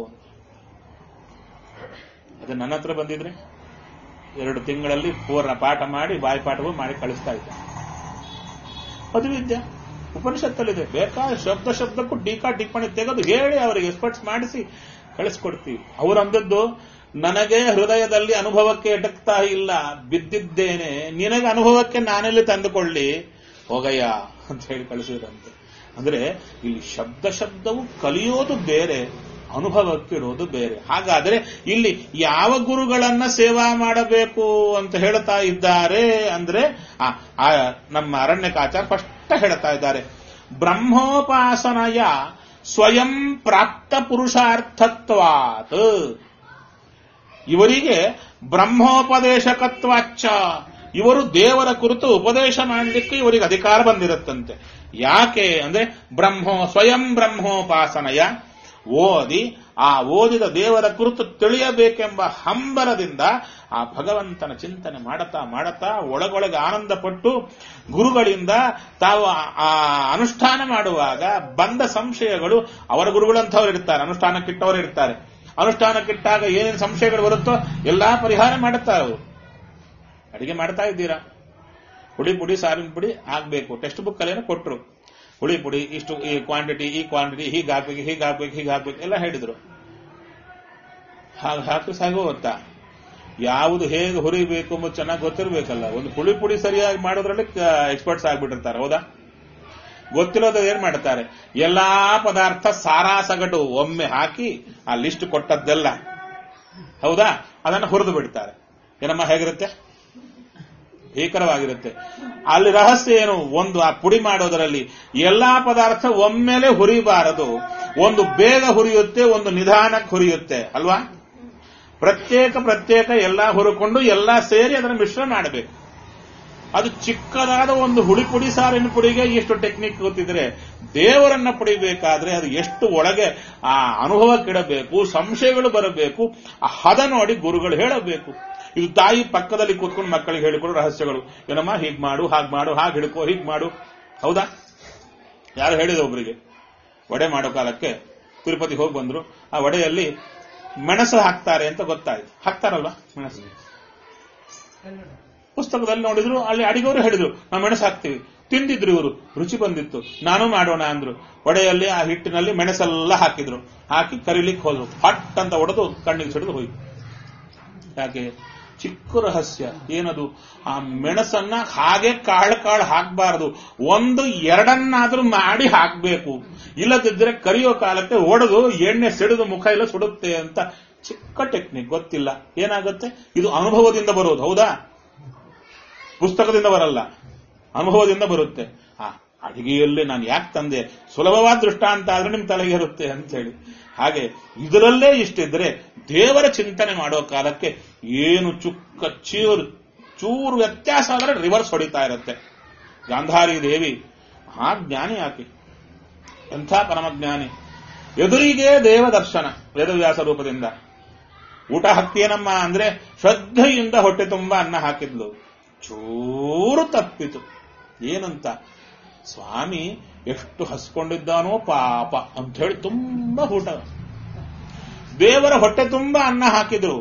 ಅದು ನನ್ನ ಹತ್ರ ಬಂದಿದ್ರೆ ಎರಡು ತಿಂಗಳಲ್ಲಿ ಪೂರ್ಣ ಪಾಠ ಮಾಡಿ ಬಾಯಿ ಪಾಠವು ಮಾಡಿ ಕಳಿಸ್ತಾ ಇದ್ದೆ ಮಧುವಿದ್ಯೆ ಉಪನಿಷತ್ತಲ್ಲಿದೆ ಬೇಕಾದ ಶಬ್ದ ಶಬ್ದಕ್ಕೂ ಟೀಕಾ ಟಿಪ್ಪಣಿ ತೆಗೆದು ಹೇಳಿ ಅವರಿಗೆ ಎಕ್ಸ್ಪರ್ಟ್ಸ್ ಮಾಡಿಸಿ ಕಳಿಸ್ಕೊಡ್ತೀವಿ ಅವ್ರು ಅಂದದ್ದು ನನಗೆ ಹೃದಯದಲ್ಲಿ ಅನುಭವಕ್ಕೆ ಎಟಕ್ತಾ ಇಲ್ಲ ಬಿದ್ದಿದ್ದೇನೆ ನಿನಗೆ ಅನುಭವಕ್ಕೆ ನಾನೆಲ್ಲಿ ತಂದುಕೊಳ್ಳಿ ಹೋಗಯ್ಯ ಅಂತ ಹೇಳಿ ಕಳಿಸಿದ್ರಂತೆ ಅಂದ್ರೆ ಇಲ್ಲಿ ಶಬ್ದ ಶಬ್ದವು ಕಲಿಯೋದು ಬೇರೆ ಅನುಭವಕ್ಕಿಡೋದು ಬೇರೆ ಹಾಗಾದ್ರೆ ಇಲ್ಲಿ ಯಾವ ಗುರುಗಳನ್ನ ಸೇವಾ ಮಾಡಬೇಕು ಅಂತ ಹೇಳ್ತಾ ಇದ್ದಾರೆ ಅಂದ್ರೆ ಆ, ಆ, ನಮ್ಮ ಅರಣ್ಯಕಾಚಾರ ಸ್ಪಷ್ಟ ಹೇಳ್ತಾ ಇದ್ದಾರೆ ಬ್ರಹ್ಮೋಪಾಸನಯ ಸ್ವಯಂ ಪ್ರಾಪ್ತ ಪುರುಷಾರ್ಥತ್ವಾತ್ ಇವರಿಗೆ ಬ್ರಹ್ಮೋಪದೇಶಕತ್ವಾಚ್ಚ ಇವರು ದೇವರ ಕುರಿತು ಉಪದೇಶ ಮಾಡಲಿಕ್ಕೆ ಇವರಿಗೆ ಅಧಿಕಾರ ಬಂದಿರುತ್ತಂತೆ ಯಾಕೆ ಅಂದ್ರೆ ಬ್ರಹ್ಮೋ ಸ್ವಯಂ ಬ್ರಹ್ಮೋಪಾಸನಯ ಓದಿ ಆ ಓದಿದ ದೇವರ ಕುರಿತು ತಿಳಿಯಬೇಕೆಂಬ ಹಂಬಲದಿಂದ ಆ ಭಗವಂತನ ಚಿಂತನೆ ಮಾಡತಾ ಮಾಡತಾ ಒಳಗೊಳಗೆ ಆನಂದಪಟ್ಟು ಗುರುಗಳಿಂದ ತಾವು ಆ ಅನುಷ್ಠಾನ ಮಾಡುವಾಗ ಬಂದ ಸಂಶಯಗಳು ಅವರ ಗುರುಗಳಂಥವ್ರು ಇರ್ತಾರೆ ಅನುಷ್ಠಾನಕ್ಕಿಟ್ಟವರು ಇರ್ತಾರೆ ಅನುಷ್ಠಾನಕ್ಕಿಟ್ಟಾಗ ಏನೇನು ಸಂಶಯಗಳು ಬರುತ್ತೋ ಎಲ್ಲಾ ಪರಿಹಾರ ಮಾಡುತ್ತಾರೆ ಅವರು ಅಡಿಗೆ ಮಾಡ್ತಾ ಇದ್ದೀರಾ ಹುಡಿ ಪುಡಿ ಸಾರಿನ ಪುಡಿ ಆಗ್ಬೇಕು ಟೆಕ್ಸ್ಟ್ ಬುಕ್ ಅಲ್ಲೇನೋ ಕೊಟ್ರು ಹುಳಿ ಪುಡಿ ಇಷ್ಟು ಈ ಕ್ವಾಂಟಿಟಿ ಈ ಕ್ವಾಂಟಿಟಿ ಹೀಗೆ ಹಾಕ್ಬೇಕು ಹೀಗೆ ಹಾಕ್ಬೇಕು ಹೀಗೆ ಹಾಕ್ಬೇಕು ಎಲ್ಲ ಹೇಳಿದ್ರು ಹಾಗೆ ಹಾಕಿ ಸಾಗೋಗುತ್ತಾ ಯಾವುದು ಹೇಗೆ ಹುರಿಬೇಕು ಎಂಬುದು ಚೆನ್ನಾಗಿ ಗೊತ್ತಿರಬೇಕಲ್ಲ ಒಂದು ಪುಳಿ ಪುಡಿ ಸರಿಯಾಗಿ ಮಾಡೋದ್ರಲ್ಲಿ ಎಕ್ಸ್ಪರ್ಟ್ಸ್ ಆಗ್ಬಿಟ್ಟಿರ್ತಾರೆ ಹೌದಾ ಗೊತ್ತಿರೋದು ಏನ್ ಮಾಡ್ತಾರೆ ಎಲ್ಲಾ ಪದಾರ್ಥ ಸಾರಾ ಸಗಟು ಒಮ್ಮೆ ಹಾಕಿ ಆ ಲಿಸ್ಟ್ ಕೊಟ್ಟದ್ದೆಲ್ಲ ಹೌದಾ ಅದನ್ನು ಹುರಿದು ಬಿಡ್ತಾರೆ ಏನಮ್ಮ ಹೇಗಿರುತ್ತೆ ಭೀಕರವಾಗಿರುತ್ತೆ ಅಲ್ಲಿ ರಹಸ್ಯ ಏನು ಒಂದು ಆ ಪುಡಿ ಮಾಡೋದರಲ್ಲಿ ಎಲ್ಲಾ ಪದಾರ್ಥ ಒಮ್ಮೆಲೆ ಹುರಿಬಾರದು ಒಂದು ಬೇಗ ಹುರಿಯುತ್ತೆ ಒಂದು ನಿಧಾನಕ್ಕೆ ಹುರಿಯುತ್ತೆ ಅಲ್ವಾ ಪ್ರತ್ಯೇಕ ಪ್ರತ್ಯೇಕ ಎಲ್ಲಾ ಹುರುಕೊಂಡು ಎಲ್ಲಾ ಸೇರಿ ಅದನ್ನು ಮಿಶ್ರ ಮಾಡಬೇಕು ಅದು ಚಿಕ್ಕದಾದ ಒಂದು ಹುಳಿ ಪುಡಿ ಸಾರಿನ ಪುಡಿಗೆ ಎಷ್ಟು ಟೆಕ್ನಿಕ್ ಗೊತ್ತಿದ್ರೆ ದೇವರನ್ನ ಪಡಿಬೇಕಾದ್ರೆ ಅದು ಎಷ್ಟು ಒಳಗೆ ಆ ಅನುಭವಕ್ಕಿಡಬೇಕು ಸಂಶಯಗಳು ಬರಬೇಕು ಆ ಹದ ನೋಡಿ ಗುರುಗಳು ಹೇಳಬೇಕು ಇದು ತಾಯಿ ಪಕ್ಕದಲ್ಲಿ ಕೂತ್ಕೊಂಡು ಮಕ್ಕಳಿಗೆ ಹೇಳಿಕೊಡು ರಹಸ್ಯಗಳು ಏನಮ್ಮ ಹೀಗ್ ಮಾಡು ಹಾಗ್ ಮಾಡು ಹಾಗೆ ಹಿಡ್ಕೋ ಹೀಗ್ ಮಾಡು ಹೌದಾ ಯಾರು ಹೇಳಿದ ಒಬ್ಬರಿಗೆ ವಡೆ ಮಾಡೋ ಕಾಲಕ್ಕೆ ತಿರುಪತಿಗೆ ಹೋಗಿ ಬಂದ್ರು ಆ ವಡೆಯಲ್ಲಿ ಮೆಣಸು ಹಾಕ್ತಾರೆ ಅಂತ ಗೊತ್ತಾಯ್ತು ಹಾಕ್ತಾರಲ್ವಾ ಮೆಣಸು ಪುಸ್ತಕದಲ್ಲಿ ನೋಡಿದ್ರು ಅಲ್ಲಿ ಅಡಿಗವರು ಹೇಳಿದ್ರು ನಾವು ಮೆಣಸು ಹಾಕ್ತೀವಿ ತಿಂದಿದ್ರು ಇವರು ರುಚಿ ಬಂದಿತ್ತು ನಾನು ಮಾಡೋಣ ಅಂದ್ರು ವಡೆಯಲ್ಲಿ ಆ ಹಿಟ್ಟಿನಲ್ಲಿ ಮೆಣಸೆಲ್ಲ ಹಾಕಿದ್ರು ಹಾಕಿ ಕರಿಲಿಕ್ಕೆ ಹೋದ್ರು ಹಟ್ ಅಂತ ಹೊಡೆದು ಕಣ್ಣಿಗೆ ಸಿಡಿದು ಹೋಯ್ತು ಯಾಕೆ ಚಿಕ್ಕ ರಹಸ್ಯ ಏನದು ಆ ಮೆಣಸನ್ನ ಹಾಗೆ ಕಾಳು ಕಾಳು ಹಾಕಬಾರದು ಒಂದು ಎರಡನ್ನಾದ್ರೂ ಮಾಡಿ ಹಾಕಬೇಕು ಇಲ್ಲದಿದ್ರೆ ಕರಿಯೋ ಕಾಲಕ್ಕೆ ಒಡೆದು ಎಣ್ಣೆ ಸಿಡಿದು ಮುಖ ಎಲ್ಲ ಸುಡುತ್ತೆ ಅಂತ ಚಿಕ್ಕ ಟೆಕ್ನಿಕ್ ಗೊತ್ತಿಲ್ಲ ಏನಾಗುತ್ತೆ ಇದು ಅನುಭವದಿಂದ ಬರೋದು ಹೌದಾ ಪುಸ್ತಕದಿಂದ ಬರಲ್ಲ ಅನುಭವದಿಂದ ಬರುತ್ತೆ ಆ ಅಡಿಗೆಯಲ್ಲಿ ನಾನು ಯಾಕೆ ತಂದೆ ಸುಲಭವಾದ ದೃಷ್ಟಾಂತ ಆದ್ರೆ ನಿಮ್ ತಲೆಗೆ ಇರುತ್ತೆ ಅಂತ ಹೇಳಿ ಹಾಗೆ ಇದರಲ್ಲೇ ಇಷ್ಟಿದ್ರೆ ದೇವರ ಚಿಂತನೆ ಮಾಡೋ ಕಾಲಕ್ಕೆ ಏನು ಚುಕ್ಕ ಚೂರು ಚೂರು ವ್ಯತ್ಯಾಸ ಆದರೆ ರಿವರ್ಸ್ ಹೊಡಿತಾ ಇರುತ್ತೆ ಗಾಂಧಾರಿ ದೇವಿ ಆ ಜ್ಞಾನಿ ಆಕೆ ಎಂಥ ಪರಮಜ್ಞಾನಿ ಎದುರಿಗೆ ದೇವ ದರ್ಶನ ವೇದವ್ಯಾಸ ರೂಪದಿಂದ ಊಟ ಹಾಕ್ತೀನಮ್ಮ ಅಂದ್ರೆ ಶ್ರದ್ಧೆಯಿಂದ ಹೊಟ್ಟೆ ತುಂಬಾ ಅನ್ನ ಹಾಕಿದ್ಲು ಚೂರು ತಪ್ಪಿತು ಏನಂತ ಸ್ವಾಮಿ ಎಷ್ಟು ಹಸ್ಕೊಂಡಿದ್ದಾನೋ ಪಾಪ ಅಂತ ಹೇಳಿ ತುಂಬಾ ಊಟ ದೇವರ ಹೊಟ್ಟೆ ತುಂಬಾ ಅನ್ನ ಹಾಕಿದ್ರು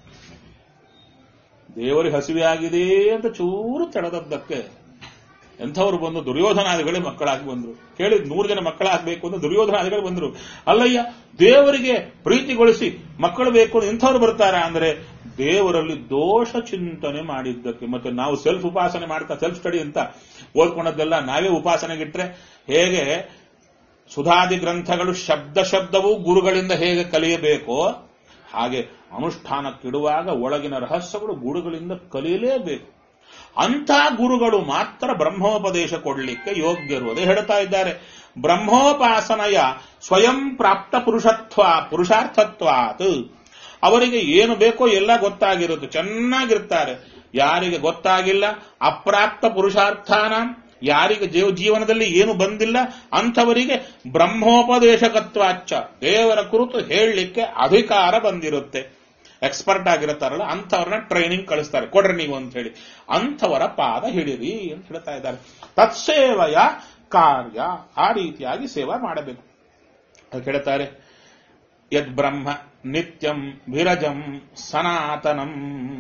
ದೇವರಿಗೆ ಹಸಿವೆ ಆಗಿದೆ ಅಂತ ಚೂರು ತಡೆದದ್ದಕ್ಕೆ ಎಂಥವ್ರು ಬಂದು ದುರ್ಯೋಧನಾದಿಗಳೇ ಮಕ್ಕಳಾಗಿ ಬಂದ್ರು ಕೇಳಿದ್ ನೂರು ಜನ ಮಕ್ಕಳಾಗಬೇಕು ಅಂತ ದುರ್ಯೋಧನಾದಿಗಳು ಬಂದ್ರು ಅಲ್ಲಯ್ಯ ದೇವರಿಗೆ ಪ್ರೀತಿಗೊಳಿಸಿ ಮಕ್ಕಳು ಬೇಕು ಅಂತ ಇಂಥವ್ರು ಬರ್ತಾರ ಅಂದ್ರೆ ದೇವರಲ್ಲಿ ದೋಷ ಚಿಂತನೆ ಮಾಡಿದ್ದಕ್ಕೆ ಮತ್ತೆ ನಾವು ಸೆಲ್ಫ್ ಉಪಾಸನೆ ಮಾಡ್ತಾ ಸೆಲ್ಫ್ ಸ್ಟಡಿ ಅಂತ ಓದ್ಕೊಂಡದ್ದೆಲ್ಲ ನಾವೇ ಉಪಾಸನೆಗಿಟ್ರೆ ಹೇಗೆ ಸುಧಾದಿ ಗ್ರಂಥಗಳು ಶಬ್ದ ಶಬ್ದವೂ ಗುರುಗಳಿಂದ ಹೇಗೆ ಕಲಿಯಬೇಕೋ ಹಾಗೆ ಅನುಷ್ಠಾನಕ್ಕಿಡುವಾಗ ಒಳಗಿನ ರಹಸ್ಯಗಳು ಗುರುಗಳಿಂದ ಕಲಿಯಲೇಬೇಕು ಅಂಥ ಗುರುಗಳು ಮಾತ್ರ ಬ್ರಹ್ಮೋಪದೇಶ ಕೊಡಲಿಕ್ಕೆ ಯೋಗ್ಯರು ಅದೇ ಹೇಳ್ತಾ ಇದ್ದಾರೆ ಬ್ರಹ್ಮೋಪಾಸನೆಯ ಸ್ವಯಂ ಪ್ರಾಪ್ತ ಪುರುಷತ್ವ ಪುರುಷಾರ್ಥತ್ವಾತ್ ಅವರಿಗೆ ಏನು ಬೇಕೋ ಎಲ್ಲ ಗೊತ್ತಾಗಿರುತ್ತೆ ಚೆನ್ನಾಗಿರ್ತಾರೆ ಯಾರಿಗೆ ಗೊತ್ತಾಗಿಲ್ಲ ಅಪ್ರಾಪ್ತ ಪುರುಷಾರ್ಥಾನ ಯಾರಿಗೆ ಜೀವ ಜೀವನದಲ್ಲಿ ಏನು ಬಂದಿಲ್ಲ ಅಂಥವರಿಗೆ ಬ್ರಹ್ಮೋಪದೇಶಕತ್ವಾಚ್ಚ ದೇವರ ಕುರಿತು ಹೇಳಲಿಕ್ಕೆ ಅಧಿಕಾರ ಬಂದಿರುತ್ತೆ ಎಕ್ಸ್ಪರ್ಟ್ ಆಗಿರುತ್ತಾರಲ್ಲ ಅಂಥವ್ರನ್ನ ಟ್ರೈನಿಂಗ್ ಕಳಿಸ್ತಾರೆ ಕೊಡ್ರಿ ನೀವು ಅಂತ ಹೇಳಿ ಅಂಥವರ ಪಾದ ಹಿಡಿರಿ ಅಂತ ಹೇಳ್ತಾ ಇದ್ದಾರೆ ತತ್ಸೇವೆಯ ಕಾರ್ಯ ಆ ರೀತಿಯಾಗಿ ಸೇವಾ ಮಾಡಬೇಕು ಅದಕ್ಕೆ ಹೇಳ್ತಾರೆ ಯದ್ ಬ್ರಹ್ಮ ನಿತ್ಯಂ ವಿರಜಂ ಸನಾತನಂ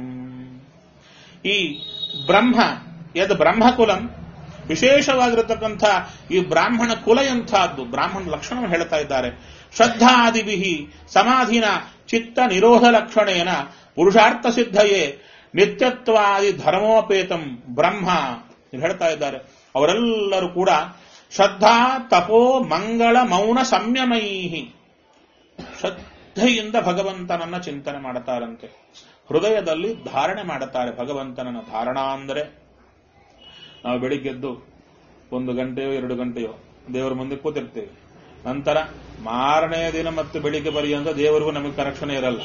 ಈ ಬ್ರಹ್ಮ ಯದ್ ಬ್ರಹ್ಮಕುಲಂ ವಿಶೇಷವಾಗಿರತಕ್ಕಂಥ ಈ ಬ್ರಾಹ್ಮಣ ಕುಲ ಎಂಥದ್ದು ಬ್ರಾಹ್ಮಣ ಲಕ್ಷಣ ಹೇಳ್ತಾ ಇದ್ದಾರೆ ಶ್ರದ್ಧಾದಿಭಿ ಸಮಾಧಿನ ಚಿತ್ತ ನಿರೋಧ ಲಕ್ಷಣೇನ ಪುರುಷಾರ್ಥ ಸಿದ್ಧಯೇ ನಿತ್ಯತ್ವಾದಿ ಧರ್ಮೋಪೇತಂ ಬ್ರಹ್ಮ ಇದು ಹೇಳ್ತಾ ಇದ್ದಾರೆ ಅವರೆಲ್ಲರೂ ಕೂಡ ಶ್ರದ್ಧಾ ತಪೋ ಮಂಗಳ ಮೌನ ಸಂಯಮೈಹಿ ಶ್ರದ್ಧೆಯಿಂದ ಭಗವಂತನನ್ನ ಚಿಂತನೆ ಮಾಡುತ್ತಾರಂತೆ ಹೃದಯದಲ್ಲಿ ಧಾರಣೆ ಮಾಡುತ್ತಾರೆ ಭಗವಂತನನ್ನ ಧಾರಣ ಅಂದರೆ ನಾವು ಬೆಳಿಗ್ಗೆದ್ದು ಒಂದು ಗಂಟೆಯೋ ಎರಡು ಗಂಟೆಯೋ ದೇವರ ಮುಂದೆ ಕೂತಿರ್ತೇವೆ ನಂತರ ಮಾರನೇ ದಿನ ಮತ್ತು ಬೆಳಿಗ್ಗೆ ಪರ್ಯಂತ ದೇವರಿಗೂ ನಮಗೆ ಕನೆಕ್ಷನ್ ಇರಲ್ಲ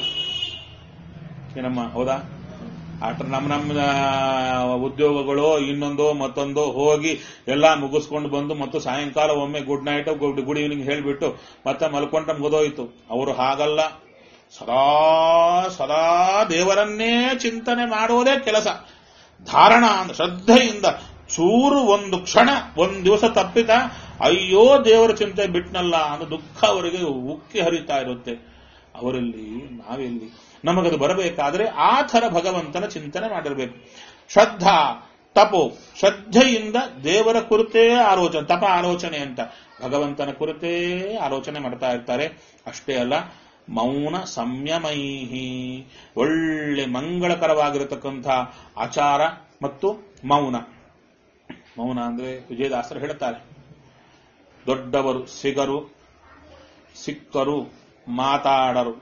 ಏನಮ್ಮ ಹೌದಾ ಆಟ್ರ ನಮ್ಮ ನಮ್ಮ ಉದ್ಯೋಗಗಳು ಇನ್ನೊಂದು ಮತ್ತೊಂದು ಹೋಗಿ ಎಲ್ಲ ಮುಗಿಸ್ಕೊಂಡು ಬಂದು ಮತ್ತು ಸಾಯಂಕಾಲ ಒಮ್ಮೆ good night good good evening ಹೇಳಿಬಿಟ್ಟು ಮತ್ತೆ ಮಲ್ಕೊಂಡ್ರೆ ಮುಗಿದೋಯ್ತು ಅವರು ಹಾಗಲ್ಲ ಸದಾ ಸದಾ ದೇವರನ್ನೇ ಚಿಂತನೆ ಮಾಡೋದೇ ಕೆಲಸ ಧಾರಣ ಅಂದ್ರೆ ಶ್ರದ್ಧೆಯಿಂದ ಚೂರು ಒಂದು ಕ್ಷಣ ಒಂದು ದಿವಸ ತಪ್ಪಿತ ಅಯ್ಯೋ ದೇವರ ಚಿಂತೆ ಬಿಟ್ನಲ್ಲ ಅನ್ನೋ ದುಃಖ ಅವರಿಗೆ ಉಕ್ಕಿ ಹರಿತಾ ಇರುತ್ತೆ ಅವರಲ್ಲಿ ನಾವೆಲ್ಲಿ ನಮಗದು ಬರಬೇಕಾದ್ರೆ ಆ ಥರ ಭಗವಂತನ ಚಿಂತನೆ ಮಾಡಿರಬೇಕು ಶ್ರದ್ಧಾ ತಪೋ ಶ್ರದ್ಧೆಯಿಂದ ದೇವರ ಕುರಿತೇ ಆಲೋಚನೆ ತಪ ಆಲೋಚನೆ ಅಂತ ಭಗವಂತನ ಕುರಿತೇ ಆಲೋಚನೆ ಮಾಡ್ತಾ ಇರ್ತಾರೆ ಅಷ್ಟೇ ಅಲ್ಲ ಮೌನ ಸಂಯಮೈಹಿ ಒಳ್ಳೆ ಮಂಗಳಕರವಾಗಿರತಕ್ಕಂಥ ಆಚಾರ ಮತ್ತು ಮೌನ ಮೌನ ಅಂದ್ರೆ ವಿಜಯದಾಸರು ಹೇಳ್ತಾರೆ ದೊಡ್ಡವರು ಸಿಗರು ಸಿಕ್ಕರು ಮಾತಾಡರು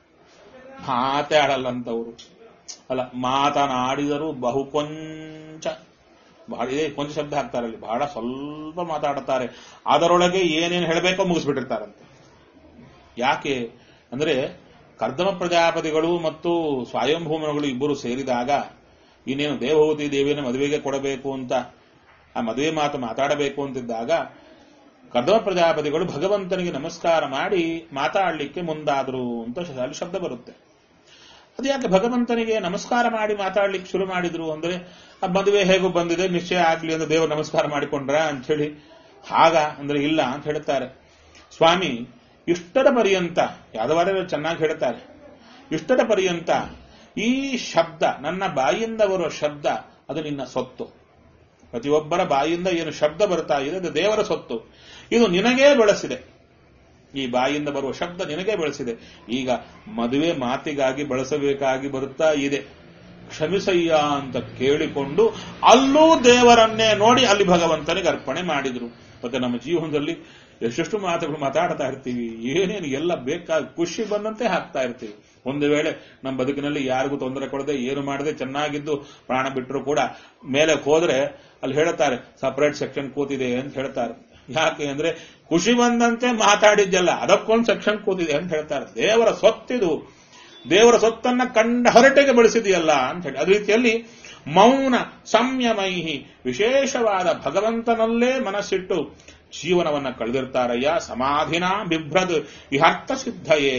ಮಾತಾಡಲ್ಲಂತವರು ಅಲ್ಲ ಮಾತನಾಡಿದರು ಬಹು ಕೊಂಚ ಬಹಳ ಇದೇ ಕೊಂಚ ಶಬ್ದ ಹಾಕ್ತಾರಲ್ಲಿ ಬಹಳ ಸ್ವಲ್ಪ ಮಾತಾಡುತ್ತಾರೆ ಅದರೊಳಗೆ ಏನೇನು ಹೇಳಬೇಕೋ ಮುಗಿಸ್ಬಿಟ್ಟಿರ್ತಾರಂತೆ ಯಾಕೆ ಅಂದ್ರೆ ಕರ್ದಮ ಪ್ರಜಾಪತಿಗಳು ಮತ್ತು ಸ್ವಯಂಭೂಮನಗಳು ಇಬ್ಬರು ಸೇರಿದಾಗ ಇನ್ನೇನು ದೇವಹೂತಿ ದೇವಿಯನ್ನು ಮದುವೆಗೆ ಕೊಡಬೇಕು ಅಂತ ಆ ಮದುವೆ ಮಾತು ಮಾತಾಡಬೇಕು ಅಂತಿದ್ದಾಗ ಕದಮ ಪ್ರಜಾಪತಿಗಳು ಭಗವಂತನಿಗೆ ನಮಸ್ಕಾರ ಮಾಡಿ ಮಾತಾಡಲಿಕ್ಕೆ ಮುಂದಾದ್ರು ಅಂತ ಅಲ್ಲಿ ಶಬ್ದ ಬರುತ್ತೆ ಅದು ಯಾಕೆ ಭಗವಂತನಿಗೆ ನಮಸ್ಕಾರ ಮಾಡಿ ಮಾತಾಡ್ಲಿಕ್ಕೆ ಶುರು ಮಾಡಿದ್ರು ಅಂದ್ರೆ ಆ ಮದುವೆ ಹೇಗೂ ಬಂದಿದೆ ನಿಶ್ಚಯ ಆಗ್ಲಿ ಅಂತ ದೇವರು ನಮಸ್ಕಾರ ಮಾಡಿಕೊಂಡ್ರ ಅಂತ ಹೇಳಿ ಹಾಗ ಅಂದ್ರೆ ಇಲ್ಲ ಅಂತ ಹೇಳ್ತಾರೆ ಸ್ವಾಮಿ ಇಷ್ಟರ ಪರ್ಯಂತ ಯಾದವಾರ ಚೆನ್ನಾಗಿ ಹೇಳ್ತಾರೆ ಇಷ್ಟರ ಪರ್ಯಂತ ಈ ಶಬ್ದ ನನ್ನ ಬಾಯಿಂದ ಬರುವ ಶಬ್ದ ಅದು ನಿನ್ನ ಸೊತ್ತು ಪ್ರತಿಯೊಬ್ಬರ ಬಾಯಿಂದ ಏನು ಶಬ್ದ ಬರ್ತಾ ಇದೆ ಅದು ದೇವರ ಸೊತ್ತು ಇದು ನಿನಗೇ ಬೆಳೆಸಿದೆ ಈ ಬಾಯಿಂದ ಬರುವ ಶಬ್ದ ನಿನಗೇ ಬೆಳೆಸಿದೆ ಈಗ ಮದುವೆ ಮಾತಿಗಾಗಿ ಬಳಸಬೇಕಾಗಿ ಬರುತ್ತಾ ಇದೆ ಕ್ಷಮಿಸಯ್ಯ ಅಂತ ಕೇಳಿಕೊಂಡು ಅಲ್ಲೂ ದೇವರನ್ನೇ ನೋಡಿ ಅಲ್ಲಿ ಭಗವಂತನಿಗೆ ಅರ್ಪಣೆ ಮಾಡಿದ್ರು ಮತ್ತೆ ನಮ್ಮ ಜೀವನದಲ್ಲಿ ಎಷ್ಟೆಷ್ಟು ಮಾತುಗಳು ಮಾತಾಡ್ತಾ ಇರ್ತೀವಿ ಏನೇನು ಎಲ್ಲ ಬೇಕಾದ ಖುಷಿ ಬಂದಂತೆ ಹಾಕ್ತಾ ಇರ್ತೀವಿ ಒಂದು ವೇಳೆ ನಮ್ಮ ಬದುಕಿನಲ್ಲಿ ಯಾರಿಗೂ ತೊಂದರೆ ಕೊಡದೆ ಏನು ಮಾಡದೆ ಚೆನ್ನಾಗಿದ್ದು ಪ್ರಾಣ ಬಿಟ್ಟರು ಕೂಡ ಮೇಲೆ ಹೋದ್ರೆ ಅಲ್ಲಿ ಹೇಳ್ತಾರೆ ಸಪರೇಟ್ ಸೆಕ್ಷನ್ ಕೂತಿದೆ ಅಂತ ಹೇಳ್ತಾರೆ ಯಾಕೆ ಅಂದ್ರೆ ಖುಷಿ ಬಂದಂತೆ ಮಾತಾಡಿದ್ದಲ್ಲ ಅದಕ್ಕೊಂದು ಸೆಕ್ಷನ್ ಕೂತಿದೆ ಅಂತ ಹೇಳ್ತಾರೆ ದೇವರ ಸೊತ್ತಿದು ದೇವರ ಸೊತ್ತನ್ನ ಕಂಡ ಹರಟೆಗೆ ಬೆಳೆಸಿದೆಯಲ್ಲ ಅಂತ ಹೇಳಿ ಅದೇ ರೀತಿಯಲ್ಲಿ ಮೌನ ಸಂಯಮೈಹಿ ವಿಶೇಷವಾದ ಭಗವಂತನಲ್ಲೇ ಮನಸ್ಸಿಟ್ಟು ಜೀವನವನ್ನ ಕಳೆದಿರ್ತಾರಯ್ಯ ಸಮಾಧಿನ ಬಿಭ್ರದ್ ವಿಹರ್ಥ ಸಿದ್ಧಯೇ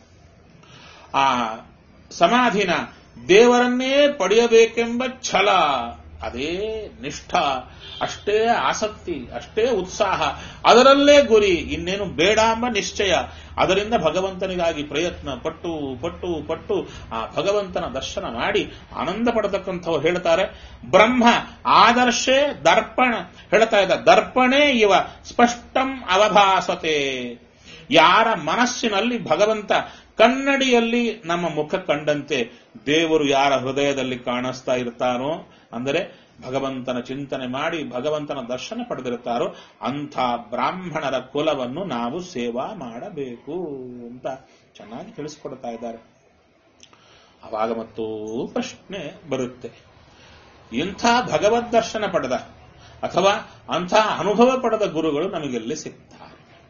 ಆ ಸಮಾಧಿನ ದೇವರನ್ನೇ ಪಡೆಯಬೇಕೆಂಬ ಛಲ ಅದೇ ನಿಷ್ಠ ಅಷ್ಟೇ ಆಸಕ್ತಿ ಅಷ್ಟೇ ಉತ್ಸಾಹ ಅದರಲ್ಲೇ ಗುರಿ ಇನ್ನೇನು ಬೇಡ ಎಂಬ ನಿಶ್ಚಯ ಅದರಿಂದ ಭಗವಂತನಿಗಾಗಿ ಪ್ರಯತ್ನ ಪಟ್ಟು ಪಟ್ಟು ಪಟ್ಟು ಆ ಭಗವಂತನ ದರ್ಶನ ಮಾಡಿ ಆನಂದ ಪಡತಕ್ಕಂಥವ್ರು ಹೇಳ್ತಾರೆ ಬ್ರಹ್ಮ ಆದರ್ಶೆ ದರ್ಪಣ ಹೇಳ್ತಾ ಇದ್ದ ದರ್ಪಣೆ ಇವ ಸ್ಪಷ್ಟಂ ಅವಭಾಸತೆ ಯಾರ ಮನಸ್ಸಿನಲ್ಲಿ ಭಗವಂತ ಕನ್ನಡಿಯಲ್ಲಿ ನಮ್ಮ ಮುಖ ಕಂಡಂತೆ ದೇವರು ಯಾರ ಹೃದಯದಲ್ಲಿ ಕಾಣಿಸ್ತಾ ಇರ್ತಾನೋ ಅಂದರೆ ಭಗವಂತನ ಚಿಂತನೆ ಮಾಡಿ ಭಗವಂತನ ದರ್ಶನ ಪಡೆದಿರುತ್ತಾರೋ ಅಂಥ ಬ್ರಾಹ್ಮಣರ ಕುಲವನ್ನು ನಾವು ಸೇವಾ ಮಾಡಬೇಕು ಅಂತ ಚೆನ್ನಾಗಿ ತಿಳಿಸಿಕೊಡ್ತಾ ಇದ್ದಾರೆ ಅವಾಗ ಮತ್ತು ಪ್ರಶ್ನೆ ಬರುತ್ತೆ ಇಂಥ ಭಗವದ್ ದರ್ಶನ ಪಡೆದ ಅಥವಾ ಅಂಥ ಅನುಭವ ಪಡೆದ ಗುರುಗಳು ನಮಗೆಲ್ಲಿ ಸಿಗ್ತಾರೆ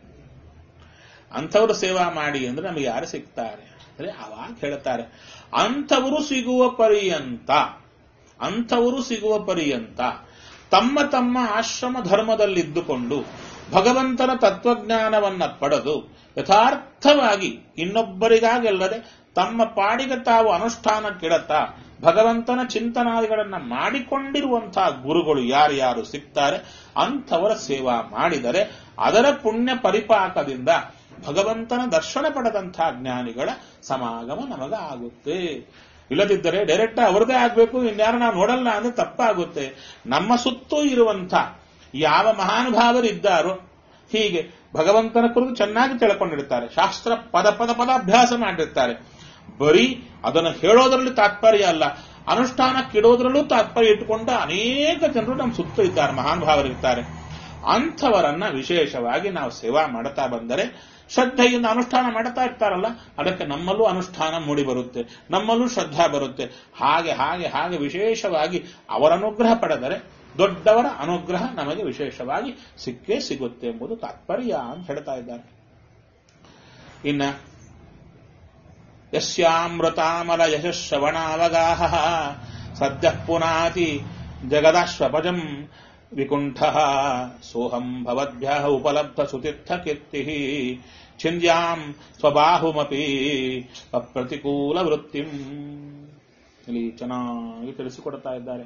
ಅಂಥವರು ಸೇವಾ ಮಾಡಿ ಅಂದ್ರೆ ನಮಗೆ ಯಾರು ಸಿಗ್ತಾರೆ ಅಂದ್ರೆ ಅವಾಗ ಹೇಳ್ತಾರೆ ಅಂಥವರು ಸಿಗುವ ಪರ್ಯಂತ ಅಂಥವರು ಸಿಗುವ ಪರ್ಯಂತ ತಮ್ಮ ತಮ್ಮ ಆಶ್ರಮ ಧರ್ಮದಲ್ಲಿದ್ದುಕೊಂಡು ಭಗವಂತನ ತತ್ವಜ್ಞಾನವನ್ನ ಪಡೆದು ಯಥಾರ್ಥವಾಗಿ ಇನ್ನೊಬ್ಬರಿಗಾಗೆಲ್ಲದೆ ತಮ್ಮ ಪಾಡಿಗೆ ತಾವು ಅನುಷ್ಠಾನಕ್ಕಿಡತಾ ಭಗವಂತನ ಚಿಂತನಾದಿಗಳನ್ನ ಮಾಡಿಕೊಂಡಿರುವಂತಹ ಗುರುಗಳು ಯಾರ್ಯಾರು ಸಿಗ್ತಾರೆ ಅಂಥವರ ಸೇವಾ ಮಾಡಿದರೆ ಅದರ ಪುಣ್ಯ ಪರಿಪಾಕದಿಂದ ಭಗವಂತನ ದರ್ಶನ ಪಡೆದಂತಹ ಜ್ಞಾನಿಗಳ ಸಮಾಗಮ ನಮಗ ಆಗುತ್ತೆ ಇಲ್ಲದಿದ್ದರೆ ಡೈರೆಕ್ಟ್ ಅವರದೇ ಆಗ್ಬೇಕು ಇನ್ಯಾರು ನಾವು ನೋಡಲ್ಲ ಅಂದ್ರೆ ತಪ್ಪಾಗುತ್ತೆ ನಮ್ಮ ಸುತ್ತೂ ಇರುವಂತ ಯಾವ ಮಹಾನುಭಾವರಿದ್ದಾರೋ ಹೀಗೆ ಭಗವಂತನ ಕುರಿತು ಚೆನ್ನಾಗಿ ತಿಳ್ಕೊಂಡಿರ್ತಾರೆ ಶಾಸ್ತ್ರ ಪದ ಪದ ಪದ ಅಭ್ಯಾಸ ಮಾಡಿರ್ತಾರೆ ಬರೀ ಅದನ್ನು ಹೇಳೋದ್ರಲ್ಲಿ ತಾತ್ಪರ್ಯ ಅಲ್ಲ ಅನುಷ್ಠಾನಕ್ಕಿಡೋದ್ರಲ್ಲೂ ತಾತ್ಪರ್ಯ ಇಟ್ಟುಕೊಂಡ ಅನೇಕ ಜನರು ನಮ್ಮ ಸುತ್ತ ಇದ್ದಾರೆ ಮಹಾನುಭಾವರಿರ್ತಾರೆ ಅಂಥವರನ್ನ ವಿಶೇಷವಾಗಿ ನಾವು ಸೇವಾ ಮಾಡುತ್ತಾ ಬಂದರೆ ಶ್ರದ್ಧೆಯಿಂದ ಅನುಷ್ಠಾನ ಮಾಡುತ್ತಾ ಇರ್ತಾರಲ್ಲ ಅದಕ್ಕೆ ನಮ್ಮಲ್ಲೂ ಅನುಷ್ಠಾನ ಮೂಡಿ ಬರುತ್ತೆ ನಮ್ಮಲ್ಲೂ ಶ್ರದ್ಧಾ ಬರುತ್ತೆ ಹಾಗೆ ಹಾಗೆ ಹಾಗೆ ವಿಶೇಷವಾಗಿ ಅವರ ಅನುಗ್ರಹ ಪಡೆದರೆ ದೊಡ್ಡವರ ಅನುಗ್ರಹ ನಮಗೆ ವಿಶೇಷವಾಗಿ ಸಿಕ್ಕೇ ಸಿಗುತ್ತೆ ಎಂಬುದು ತಾತ್ಪರ್ಯ ಅಂತ ಹೇಳ್ತಾ ಇದ್ದಾರೆ ಇನ್ನ ಯಸ್ಯಾಮೃತಾಮಲ ಯಶಶ್ರವಣಾವಗಾಹ ಸದ್ಯ ಪುನಾತಿ ಜಗದಾಶ್ವಪಜಂ ವಿಕುಂಠ ಸೋಹಂ ಭವದ್ಭ್ಯ ಉಪಲಬ್ಧ ಸುತೀರ್ಥ ಕೀರ್ತಿ ಛಿಂದ್ಯಾಂ ಸ್ವಬಾಹುಮಪಿ ಅಪ್ರತಿಕೂಲ ವೃತ್ತಿಂ ಇಲ್ಲಿ ಚೆನ್ನಾಗಿ ತಿಳಿಸಿಕೊಡ್ತಾ ಇದ್ದಾರೆ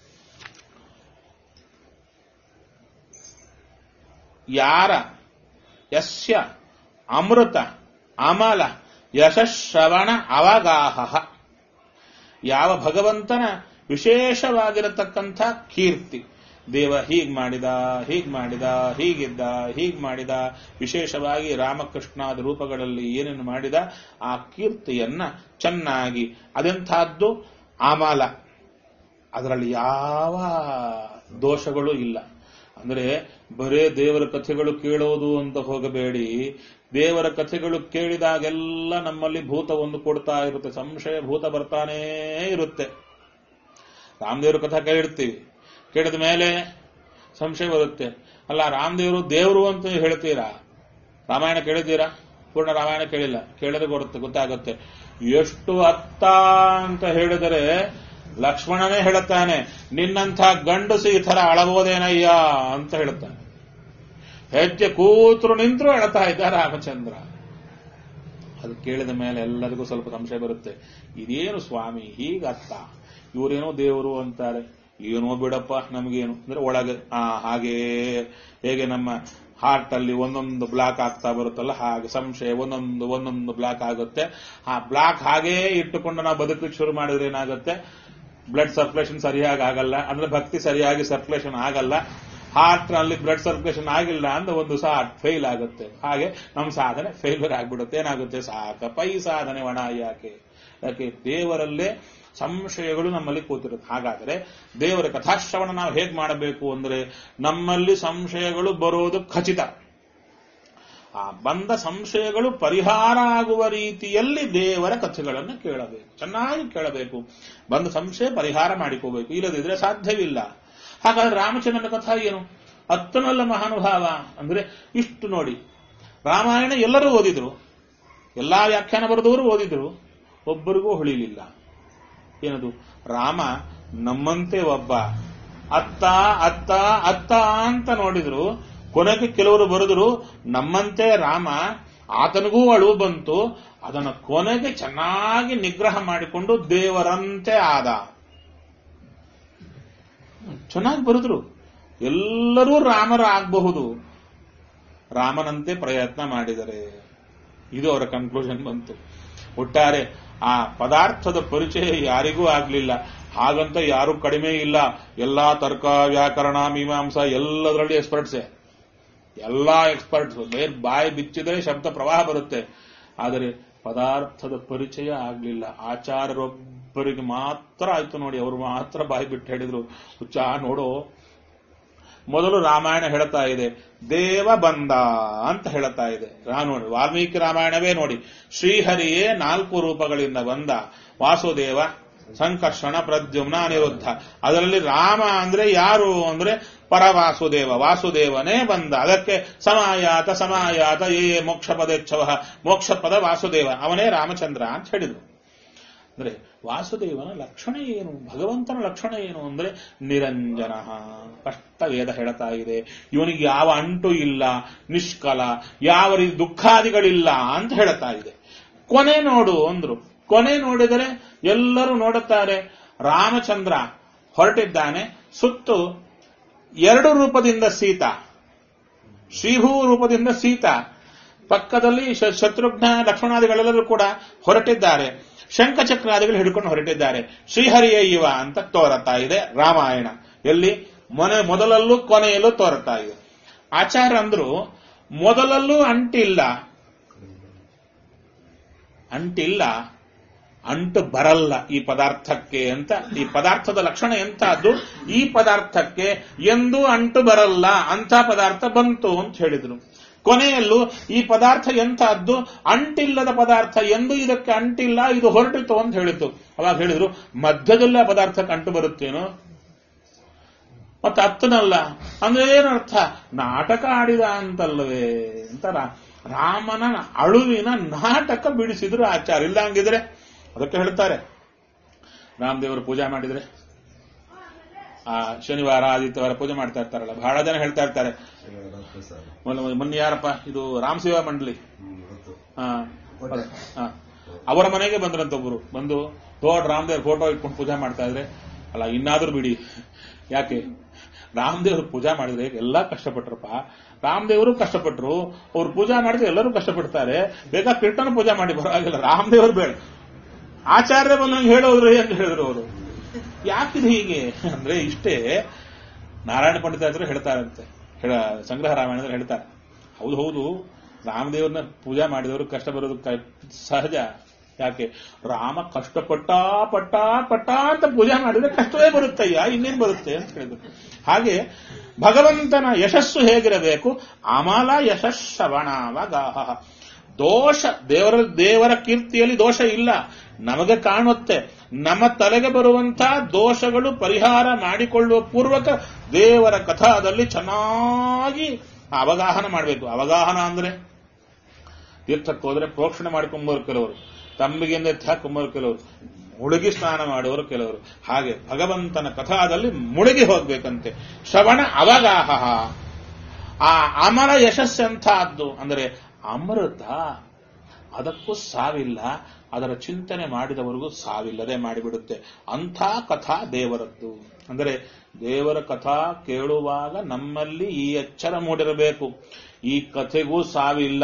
ಯಾರ ಯಸ್ಯ ಅಮೃತ ಅಮಲ ಯಶಶ್ರವಣ ಅವಗಾಹ ಯಾವ ಭಗವಂತನ ವಿಶೇಷವಾಗಿರತಕ್ಕಂಥ ಕೀರ್ತಿ ದೇವ ಹೀಗ್ ಮಾಡಿದ ಹೀಗ್ ಮಾಡಿದ ಹೀಗಿದ್ದ ಹೀಗ್ ಮಾಡಿದ ವಿಶೇಷವಾಗಿ ರಾಮಕೃಷ್ಣಾದ ರೂಪಗಳಲ್ಲಿ ಏನೇನು ಮಾಡಿದ ಆ ಕೀರ್ತಿಯನ್ನ ಚೆನ್ನಾಗಿ ಅದೆಂಥದ್ದು ಆಮಾಲ ಅದರಲ್ಲಿ ಯಾವ ದೋಷಗಳು ಇಲ್ಲ ಅಂದ್ರೆ ಬರೇ ದೇವರ ಕಥೆಗಳು ಕೇಳೋದು ಅಂತ ಹೋಗಬೇಡಿ ದೇವರ ಕಥೆಗಳು ಕೇಳಿದಾಗೆಲ್ಲ ನಮ್ಮಲ್ಲಿ ಭೂತ ಒಂದು ಕೊಡ್ತಾ ಇರುತ್ತೆ ಸಂಶಯ ಭೂತ ಬರ್ತಾನೇ ಇರುತ್ತೆ ರಾಮದೇವ್ರ ಕಥೆ ಕೇಳಿರ್ತೀವಿ ಕೇಳಿದ ಮೇಲೆ ಸಂಶಯ ಬರುತ್ತೆ ಅಲ್ಲ ರಾಮದೇವರು ದೇವರು ಅಂತ ಹೇಳ್ತೀರಾ ರಾಮಾಯಣ ಕೇಳಿದ್ದೀರಾ ಪೂರ್ಣ ರಾಮಾಯಣ ಕೇಳಿಲ್ಲ ಕೇಳಿದ್ರೆ ಬರುತ್ತೆ ಗೊತ್ತಾಗುತ್ತೆ ಎಷ್ಟು ಅರ್ಥ ಅಂತ ಹೇಳಿದರೆ ಲಕ್ಷ್ಮಣನೇ ಹೇಳುತ್ತಾನೆ ನಿನ್ನಂಥ ಗಂಡಸು ಈ ತರ ಅಳಬೋದೇನಯ್ಯ ಅಂತ ಹೇಳುತ್ತಾನೆ ಹೆಜ್ಜೆ ಕೂತರು ನಿಂತರು ಅಳತಾ ಇದ್ದ ರಾಮಚಂದ್ರ ಅದು ಕೇಳಿದ ಮೇಲೆ ಎಲ್ಲರಿಗೂ ಸ್ವಲ್ಪ ಸಂಶಯ ಬರುತ್ತೆ ಇದೇನು ಸ್ವಾಮಿ ಹೀಗತ್ತ ಇವರೇನೋ ದೇವರು ಅಂತಾರೆ ಏನೋ ಬಿಡಪ್ಪ ನಮಗೇನು ಅಂದ್ರೆ ಒಳಗೆ ಆ ಹಾಗೆ ಹೇಗೆ ನಮ್ಮ ಹಾರ್ಟ್ ಅಲ್ಲಿ ಒಂದೊಂದು ಬ್ಲಾಕ್ ಆಗ್ತಾ ಬರುತ್ತಲ್ಲ ಹಾಗೆ ಸಂಶಯ ಒಂದೊಂದು ಒಂದೊಂದು ಬ್ಲಾಕ್ ಆಗುತ್ತೆ ಆ ಬ್ಲಾಕ್ ಹಾಗೇ ಇಟ್ಟುಕೊಂಡು ನಾವು ಬದುಕಲಿಕ್ಕೆ ಶುರು ಮಾಡಿದ್ರೆ ಏನಾಗುತ್ತೆ ಬ್ಲಡ್ ಸರ್ಕ್ಯುಲೇಷನ್ ಸರಿಯಾಗಿ ಆಗಲ್ಲ ಅಂದ್ರೆ ಭಕ್ತಿ ಸರಿಯಾಗಿ ಸರ್ಕ್ಯುಲೇಷನ್ ಆಗಲ್ಲ ಹಾರ್ಟ್ ನಲ್ಲಿ ಬ್ಲಡ್ ಸರ್ಕ್ಯುಲೇಷನ್ ಆಗಿಲ್ಲ ಅಂದ್ರೆ ಒಂದು ಸಹ ಫೇಲ್ ಆಗುತ್ತೆ ಹಾಗೆ ನಮ್ಮ ಸಾಧನೆ ಫೇಲ್ಯೂರ್ ಆಗ್ಬಿಡುತ್ತೆ ಏನಾಗುತ್ತೆ ಸಾಕಪ್ಪ ಈ ಸಾಧನೆ ಒಣ ಯಾಕೆ ಯಾಕೆ ದೇವರಲ್ಲೇ ಸಂಶಯಗಳು ನಮ್ಮಲ್ಲಿ ಕೂತಿರುತ್ತೆ ಹಾಗಾದರೆ ದೇವರ ಕಥಾಶ್ರವಣ ನಾವು ಹೇಗೆ ಮಾಡಬೇಕು ಅಂದ್ರೆ ನಮ್ಮಲ್ಲಿ ಸಂಶಯಗಳು ಬರೋದು ಖಚಿತ ಆ ಬಂದ ಸಂಶಯಗಳು ಪರಿಹಾರ ಆಗುವ ರೀತಿಯಲ್ಲಿ ದೇವರ ಕಥೆಗಳನ್ನು ಕೇಳಬೇಕು ಚೆನ್ನಾಗಿ ಕೇಳಬೇಕು ಬಂದ ಸಂಶಯ ಪರಿಹಾರ ಮಾಡಿಕೋಬೇಕು ಇಲ್ಲದಿದ್ರೆ ಸಾಧ್ಯವಿಲ್ಲ ಹಾಗಾದ್ರೆ ರಾಮಚಂದ್ರನ ಕಥಾ ಏನು ಅತ್ತನಲ್ಲ ಮಹಾನುಭಾವ ಅಂದ್ರೆ ಇಷ್ಟು ನೋಡಿ ರಾಮಾಯಣ ಎಲ್ಲರೂ ಓದಿದ್ರು ಎಲ್ಲಾ ವ್ಯಾಖ್ಯಾನ ಬರೆದವರು ಓದಿದ್ರು ಒಬ್ಬರಿಗೂ ಹೊಳಿಲಿಲ್ಲ ಏನದು ರಾಮ ನಮ್ಮಂತೆ ಒಬ್ಬ ಅತ್ತ ಅತ್ತ ಅತ್ತ ಅಂತ ನೋಡಿದ್ರು ಕೊನೆಗೆ ಕೆಲವರು ಬರೆದ್ರು ನಮ್ಮಂತೆ ರಾಮ ಆತನಿಗೂ ಅಳುವು ಬಂತು ಅದನ್ನು ಕೊನೆಗೆ ಚೆನ್ನಾಗಿ ನಿಗ್ರಹ ಮಾಡಿಕೊಂಡು ದೇವರಂತೆ ಆದ ಚೆನ್ನಾಗಿ ಬರೆದ್ರು ಎಲ್ಲರೂ ರಾಮರಾಗಬಹುದು ರಾಮನಂತೆ ಪ್ರಯತ್ನ ಮಾಡಿದರೆ ಇದು ಅವರ ಕನ್ಕ್ಲೂಷನ್ ಬಂತು ಒಟ್ಟಾರೆ ಆ ಪದಾರ್ಥದ ಪರಿಚಯ ಯಾರಿಗೂ ಆಗ್ಲಿಲ್ಲ ಹಾಗಂತ ಯಾರು ಕಡಿಮೆ ಇಲ್ಲ ಎಲ್ಲಾ ತರ್ಕ ವ್ಯಾಕರಣ ಮೀಮಾಂಸ ಎಲ್ಲದರಲ್ಲಿ ಎಕ್ಸ್ಪರ್ಟ್ಸೇ ಎಲ್ಲಾ ಎಕ್ಸ್ಪರ್ಟ್ಸ್ ಬೇರೆ ಬಾಯಿ ಬಿಚ್ಚಿದರೆ ಶಬ್ದ ಪ್ರವಾಹ ಬರುತ್ತೆ ಆದರೆ ಪದಾರ್ಥದ ಪರಿಚಯ ಆಗ್ಲಿಲ್ಲ ಆಚಾರ್ಯರೊಬ್ಬರಿಗೆ ಮಾತ್ರ ಆಯ್ತು ನೋಡಿ ಅವರು ಮಾತ್ರ ಬಾಯಿ ಬಿಟ್ಟು ಹೇಳಿದ್ರು ಹುಚ್ಚ ನೋಡು ಮೊದಲು ರಾಮಾಯಣ ಹೇಳ್ತಾ ಇದೆ ದೇವ ಬಂದ ಅಂತ ಹೇಳ್ತಾ ಇದೆ ರಾ ನೋಡಿ ವಾಲ್ಮೀಕಿ ರಾಮಾಯಣವೇ ನೋಡಿ ಶ್ರೀಹರಿಯೇ ನಾಲ್ಕು ರೂಪಗಳಿಂದ ಬಂದ ವಾಸುದೇವ ಸಂಕರ್ಷಣ ಪ್ರದ್ಯುಮ್ನ ಅನಿರುದ್ಧ ಅದರಲ್ಲಿ ರಾಮ ಅಂದ್ರೆ ಯಾರು ಅಂದ್ರೆ ಪರವಾಸುದೇವ ವಾಸುದೇವನೇ ಬಂದ ಅದಕ್ಕೆ ಸಮಾಯಾತ ಸಮಾಯಾತ ಏ ಮೋಕ್ಷ ಪದೇಚ್ಛವ ಮೋಕ್ಷ ಪದ ವಾಸುದೇವ ಅವನೇ ರಾಮಚಂದ್ರ ಅಂತ ಹೇಳಿದ್ರು ಅಂದ್ರೆ ವಾಸುದೇವನ ಲಕ್ಷಣ ಏನು ಭಗವಂತನ ಲಕ್ಷಣ ಏನು ಅಂದ್ರೆ ನಿರಂಜನ ಕಷ್ಟ ವೇದ ಹೇಳ್ತಾ ಇದೆ ಇವನಿಗೆ ಯಾವ ಅಂಟು ಇಲ್ಲ ನಿಷ್ಕಲ ಯಾವ ರೀತಿ ದುಃಖಾದಿಗಳಿಲ್ಲ ಅಂತ ಹೇಳ್ತಾ ಇದೆ ಕೊನೆ ನೋಡು ಅಂದ್ರು ಕೊನೆ ನೋಡಿದರೆ ಎಲ್ಲರೂ ನೋಡುತ್ತಾರೆ ರಾಮಚಂದ್ರ ಹೊರಟಿದ್ದಾನೆ ಸುತ್ತು ಎರಡು ರೂಪದಿಂದ ಸೀತಾ ಶ್ರೀಭೂ ರೂಪದಿಂದ ಸೀತಾ ಪಕ್ಕದಲ್ಲಿ ಶ- ಶತ್ರುಘ್ನ ಲಕ್ಷ್ಮಣಾದಿಗಳೆಲ್ಲರೂ ಕೂಡ ಹೊರಟಿದ್ದಾರೆ ಶಂಖಚಕ್ರಾದಿಗಳು ಹಿಡ್ಕೊಂಡು ಹೊರಟಿದ್ದಾರೆ ಶ್ರೀಹರಿಯ ಇವ ಅಂತ ತೋರತಾ ಇದೆ ರಾಮಾಯಣ ಎಲ್ಲಿ ಮೊನೆ ಮೊದಲಲ್ಲೂ ಕೊನೆಯಲ್ಲೂ ತೋರತಾ ಇದೆ ಆಚಾರ ಅಂದ್ರು ಮೊದಲಲ್ಲೂ ಅಂಟಿಲ್ಲ ಅಂಟಿಲ್ಲ ಅಂಟು ಬರಲ್ಲ ಈ ಪದಾರ್ಥಕ್ಕೆ ಅಂತ ಈ ಪದಾರ್ಥದ ಲಕ್ಷಣ ಎಂತಹದ್ದು ಈ ಪದಾರ್ಥಕ್ಕೆ ಎಂದೂ ಅಂಟು ಬರಲ್ಲ ಅಂತ ಪದಾರ್ಥ ಬಂತು ಅಂತ ಹೇಳಿದ್ರು ಕೊನೆಯಲ್ಲೂ ಈ ಪದಾರ್ಥ ಎಂತಹದ್ದು ಅಂಟಿಲ್ಲದ ಪದಾರ್ಥ ಎಂದು ಇದಕ್ಕೆ ಅಂಟಿಲ್ಲ ಇದು ಹೊರಟಿತು ಅಂತ ಹೇಳಿತು ಅವಾಗ ಹೇಳಿದ್ರು ಮಧ್ಯದಲ್ಲಿ ಆ ಪದಾರ್ಥಕ್ಕೆ ಅಂಟು ಬರುತ್ತೇನೋ ಮತ್ತೆ ಅತ್ತನಲ್ಲ ಅಂದ್ರೆ ಏನರ್ಥ ನಾಟಕ ಆಡಿದ ಅಂತಲ್ವೇ ಅಂತ ರಾ- ರಾಮನ ಅಳುವಿನ ನಾಟಕ ಬಿಡಿಸಿದ್ರು ಆಚಾರ ಇಲ್ಲ ಹಂಗಿದ್ರೆ ಅದಕ್ಕೆ ಹೇಳ್ತಾರೆ ರಾಮದೇವರು ಪೂಜೆ ಮಾಡಿದ್ರೆ ಆ ಶನಿವಾರ ಆದಿತ್ಯವಾರ ಪೂಜೆ ಮಾಡ್ತಾ ಇರ್ತಾರಲ್ಲ ಬಹಳ ಜನ ಹೇಳ್ತಾ ಇರ್ತಾರೆ ಗೊತ್ತು ಸರ್ ಮೊನ್ನೆ ಮೊನ್ನೆ ಯಾರಪ್ಪ ಇದು ರಾಮ್ ಸೇವಾ ಮಂಡಳಿ ಹ್ಮ್, ಗೊತ್ತು ಆ, ಕೋಟೆ. ಆ, ಅವರ ಮನೆಗೆ ಬಂದ್ರಂತ ಒಬ್ರು ಬಂದು ದೊಡ್ಡ ರಾಮದೇವ್ರ ಫೋಟೋ ಇಟ್ಕೊಂಡು ಪೂಜೆ ಮಾಡ್ತಾ ಇದ್ರೆ ಅಲ್ಲ ಇನ್ನಾದ್ರೂ ಬಿಡಿ ಯಾಕೆ ರಾಮದೇವ್ರು ಪೂಜಾ ಮಾಡಿದ್ರೆ ಎಲ್ಲಾ ಕಷ್ಟಪಟ್ರಪ್ಪ ರಾಮದೇವರು ಕಷ್ಟಪಟ್ರು ಅವ್ರು ಪೂಜಾ ಮಾಡಿದ್ರೆ ಎಲ್ಲರೂ ಕಷ್ಟಪಡ್ತಾರೆ ಬೇಕಾ ಕೀರ್ತನ ಪೂಜಾ ಮಾಡಿ ಬರೋವಾಗಿಲ್ಲ ರಾಮದೇವರು ಬೇಡ ಆಚಾರ್ಯ ಬಂದಂಗೆ ಹೇಳೋದ್ರಿ ಅಂತ ಹೇಳಿದ್ರು ಅವರು ಯಾಕಿದು ಹೀಗೆ ಅಂದ್ರೆ ಇಷ್ಟೇ ನಾರಾಯಣ ಪಂಡಿತಾಚಾರ್ಯರು ಹೇಳ್ತಾರಂತೆ ಹೇಳ ಸಂಗ್ರಹ ರಾಮಾಯಣದಲ್ಲಿ ಹೇಳ್ತಾರೆ ಹೌದು ಹೌದು ರಾಮದೇವ್ರನ್ನ ಪೂಜಾ ಮಾಡಿದವರು ಕಷ್ಟ ಬರೋದು ಕ- ಸಹಜ ಯಾಕೆ ರಾಮ ಕಷ್ಟಪಟ್ಟ ಪಟ್ಟ ಪಟ್ಟ ಅಂತ ಪೂಜೆ ಮಾಡಿದ್ರೆ ಕಷ್ಟವೇ ಬರುತ್ತಯ್ಯ ಇನ್ನೇನ್ ಬರುತ್ತೆ ಅಂತ ಹೇಳಿದ್ರು ಹಾಗೆ ಭಗವಂತನ ಯಶಸ್ಸು ಹೇಗಿರಬೇಕು ಅಮಲ ಯಶಸ್ಸವಣಾವಗಾಹ ದೋಷ ದೇವರ ದೇವರ ಕೀರ್ತಿಯಲ್ಲಿ ದೋಷ ಇಲ್ಲ ನಮಗೆ ಕಾಣುತ್ತೆ ನಮ್ಮ ತಲೆಗೆ ಬರುವಂತಹ ದೋಷಗಳು ಪರಿಹಾರ ಮಾಡಿಕೊಳ್ಳುವ ಪೂರ್ವಕ ದೇವರ ಕಥಾದಲ್ಲಿ ಚೆನ್ನಾಗಿ ಅವಗಾಹನ ಮಾಡಬೇಕು ಅವಗಾಹನ ಅಂದ್ರೆ ತೀರ್ಥಕ್ಕೆ ಹೋದ್ರೆ ಪ್ರೋಕ್ಷಣೆ ಮಾಡ್ಕೊಂಬೋರು ಕೆಲವರು ತಮ್ಮಿಗೆ ಎತ್ತಿ ಹಾಕೊಂಬೋರು ಕೆಲವರು ಮುಳುಗಿ ಸ್ನಾನ ಮಾಡುವರು ಕೆಲವರು ಹಾಗೆ ಭಗವಂತನ ಕಥಾದಲ್ಲಿ ಮುಳುಗಿ ಹೋಗ್ಬೇಕಂತೆ ಶ್ರವಣ ಅವಗಾಹ ಆ ಅಮರ ಯಶಸ್ಸೆಂಥದ್ದು ಅಂದರೆ ಅಮೃತ ಅದಕ್ಕೂ ಸಾವಿಲ್ಲ ಅದರ ಚಿಂತನೆ ಮಾಡಿದವರಿಗೂ ಸಾವಿಲ್ಲದೆ ಮಾಡಿಬಿಡುತ್ತೆ ಅಂಥ ಕಥಾ ದೇವರದ್ದು ಅಂದರೆ ದೇವರ ಕಥಾ ಕೇಳುವಾಗ ನಮ್ಮಲ್ಲಿ ಈ ಎಚ್ಚರ ಮೂಡಿರಬೇಕು ಈ ಕಥೆಗೂ ಸಾವಿಲ್ಲ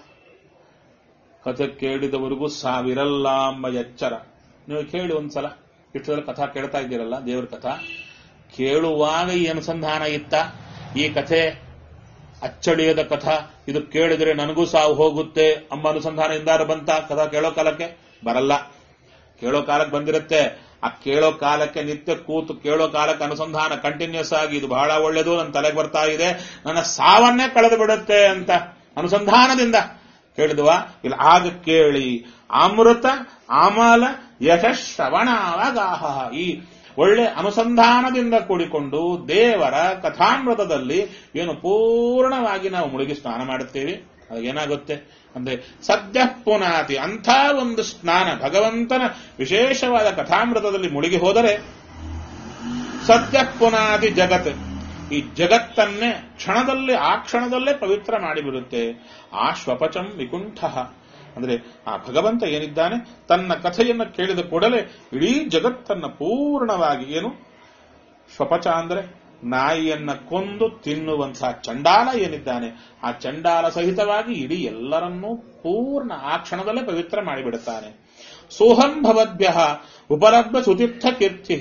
ಕಥೆ ಕೇಳಿದವರಿಗೂ ಸಾವಿರಲ್ಲ ಎಂಬ ಎಚ್ಚರ ನೀವು ಕೇಳಿ ಒಂದ್ಸಲ ಇಷ್ಟರ ಕಥಾ ಕೇಳ್ತಾ ಇದ್ದೀರಲ್ಲ ದೇವರ ಕಥಾ ಕೇಳುವಾಗ ಈ ಅನುಸಂಧಾನ ಇತ್ತ ಈ ಕಥೆ ಅಚ್ಚಳಿಯದ ಕಥಾ ಇದು ಕೇಳಿದ್ರೆ ನನಗೂ ಸಾವು ಹೋಗುತ್ತೆ ಎಂಬ ಅನುಸಂಧಾನ ಇಂದಾರು ಬಂತ ಕಥಾ ಕೇಳೋ ಕಾಲಕ್ಕೆ ಬರಲ್ಲ ಕೇಳೋ ಕಾಲಕ್ಕೆ ಬಂದಿರುತ್ತೆ ಆ ಕೇಳೋ ಕಾಲಕ್ಕೆ ನಿತ್ಯ ಕೂತು ಕೇಳೋ ಕಾಲಕ್ಕೆ ಅನುಸಂಧಾನ ಕಂಟಿನ್ಯೂಸ್ ಆಗಿ ಇದು ಬಹಳ ಒಳ್ಳೇದು ನನ್ನ ತಲೆಗೆ ಬರ್ತಾ ಇದೆ ನನ್ನ ಸಾವನ್ನೇ ಕಳೆದು ಬಿಡುತ್ತೆ ಅಂತ ಅನುಸಂಧಾನದಿಂದ ಕೇಳಿದ್ವಾ ಇಲ್ಲ ಆಗ ಕೇಳಿ ಅಮೃತ ಅಮಲ ಯಶಶ್ರವಣಾವಗಾಹ ಈ ಒಳ್ಳೆ ಅನುಸಂಧಾನದಿಂದ ಕೂಡಿಕೊಂಡು ದೇವರ ಕಥಾಮೃತದಲ್ಲಿ ಏನು ಪೂರ್ಣವಾಗಿ ನಾವು ಮುಳುಗಿ ಸ್ನಾನ ಮಾಡುತ್ತೇವೆ ಏನಾಗುತ್ತೆ ಅಂದ್ರೆ ಸದ್ಯ ಪುನಾತಿ ಅಂಥ ಒಂದು ಸ್ನಾನ ಭಗವಂತನ ವಿಶೇಷವಾದ ಕಥಾಮೃತದಲ್ಲಿ ಮುಳುಗಿ ಹೋದರೆ ಸದ್ಯ ಪುನಾತಿ ಜಗತ್ ಈ ಜಗತ್ತನ್ನೇ ಕ್ಷಣದಲ್ಲಿ ಆ ಕ್ಷಣದಲ್ಲೇ ಪವಿತ್ರ ಮಾಡಿಬಿಡುತ್ತೆ ಆ ಶ್ವಪಚಂ ವಿಕುಂಠ ಅಂದ್ರೆ ಆ ಭಗವಂತ ಏನಿದ್ದಾನೆ ತನ್ನ ಕಥೆಯನ್ನು ಕೇಳಿದ ಕೂಡಲೇ ಇಡೀ ಜಗತ್ತನ್ನ ಪೂರ್ಣವಾಗಿ ಏನು ಶ್ವಪಚ ಅಂದ್ರೆ ನಾಯಿಯನ್ನ ಕೊಂದು ತಿನ್ನುವಂತಹ ಚಂಡಾಲ ಏನಿದ್ದಾನೆ ಆ ಚಂಡಾಲ ಸಹಿತವಾಗಿ ಇಡೀ ಎಲ್ಲರನ್ನೂ ಪೂರ್ಣ ಆ ಕ್ಷಣದಲ್ಲೇ ಪವಿತ್ರ ಮಾಡಿಬಿಡುತ್ತಾನೆ ಸೋಹಂ ಭವದ್ಭ್ಯ ಉಪಲಬ್ಧ ಸುತೀರ್ಥ ಕೀರ್ತಿ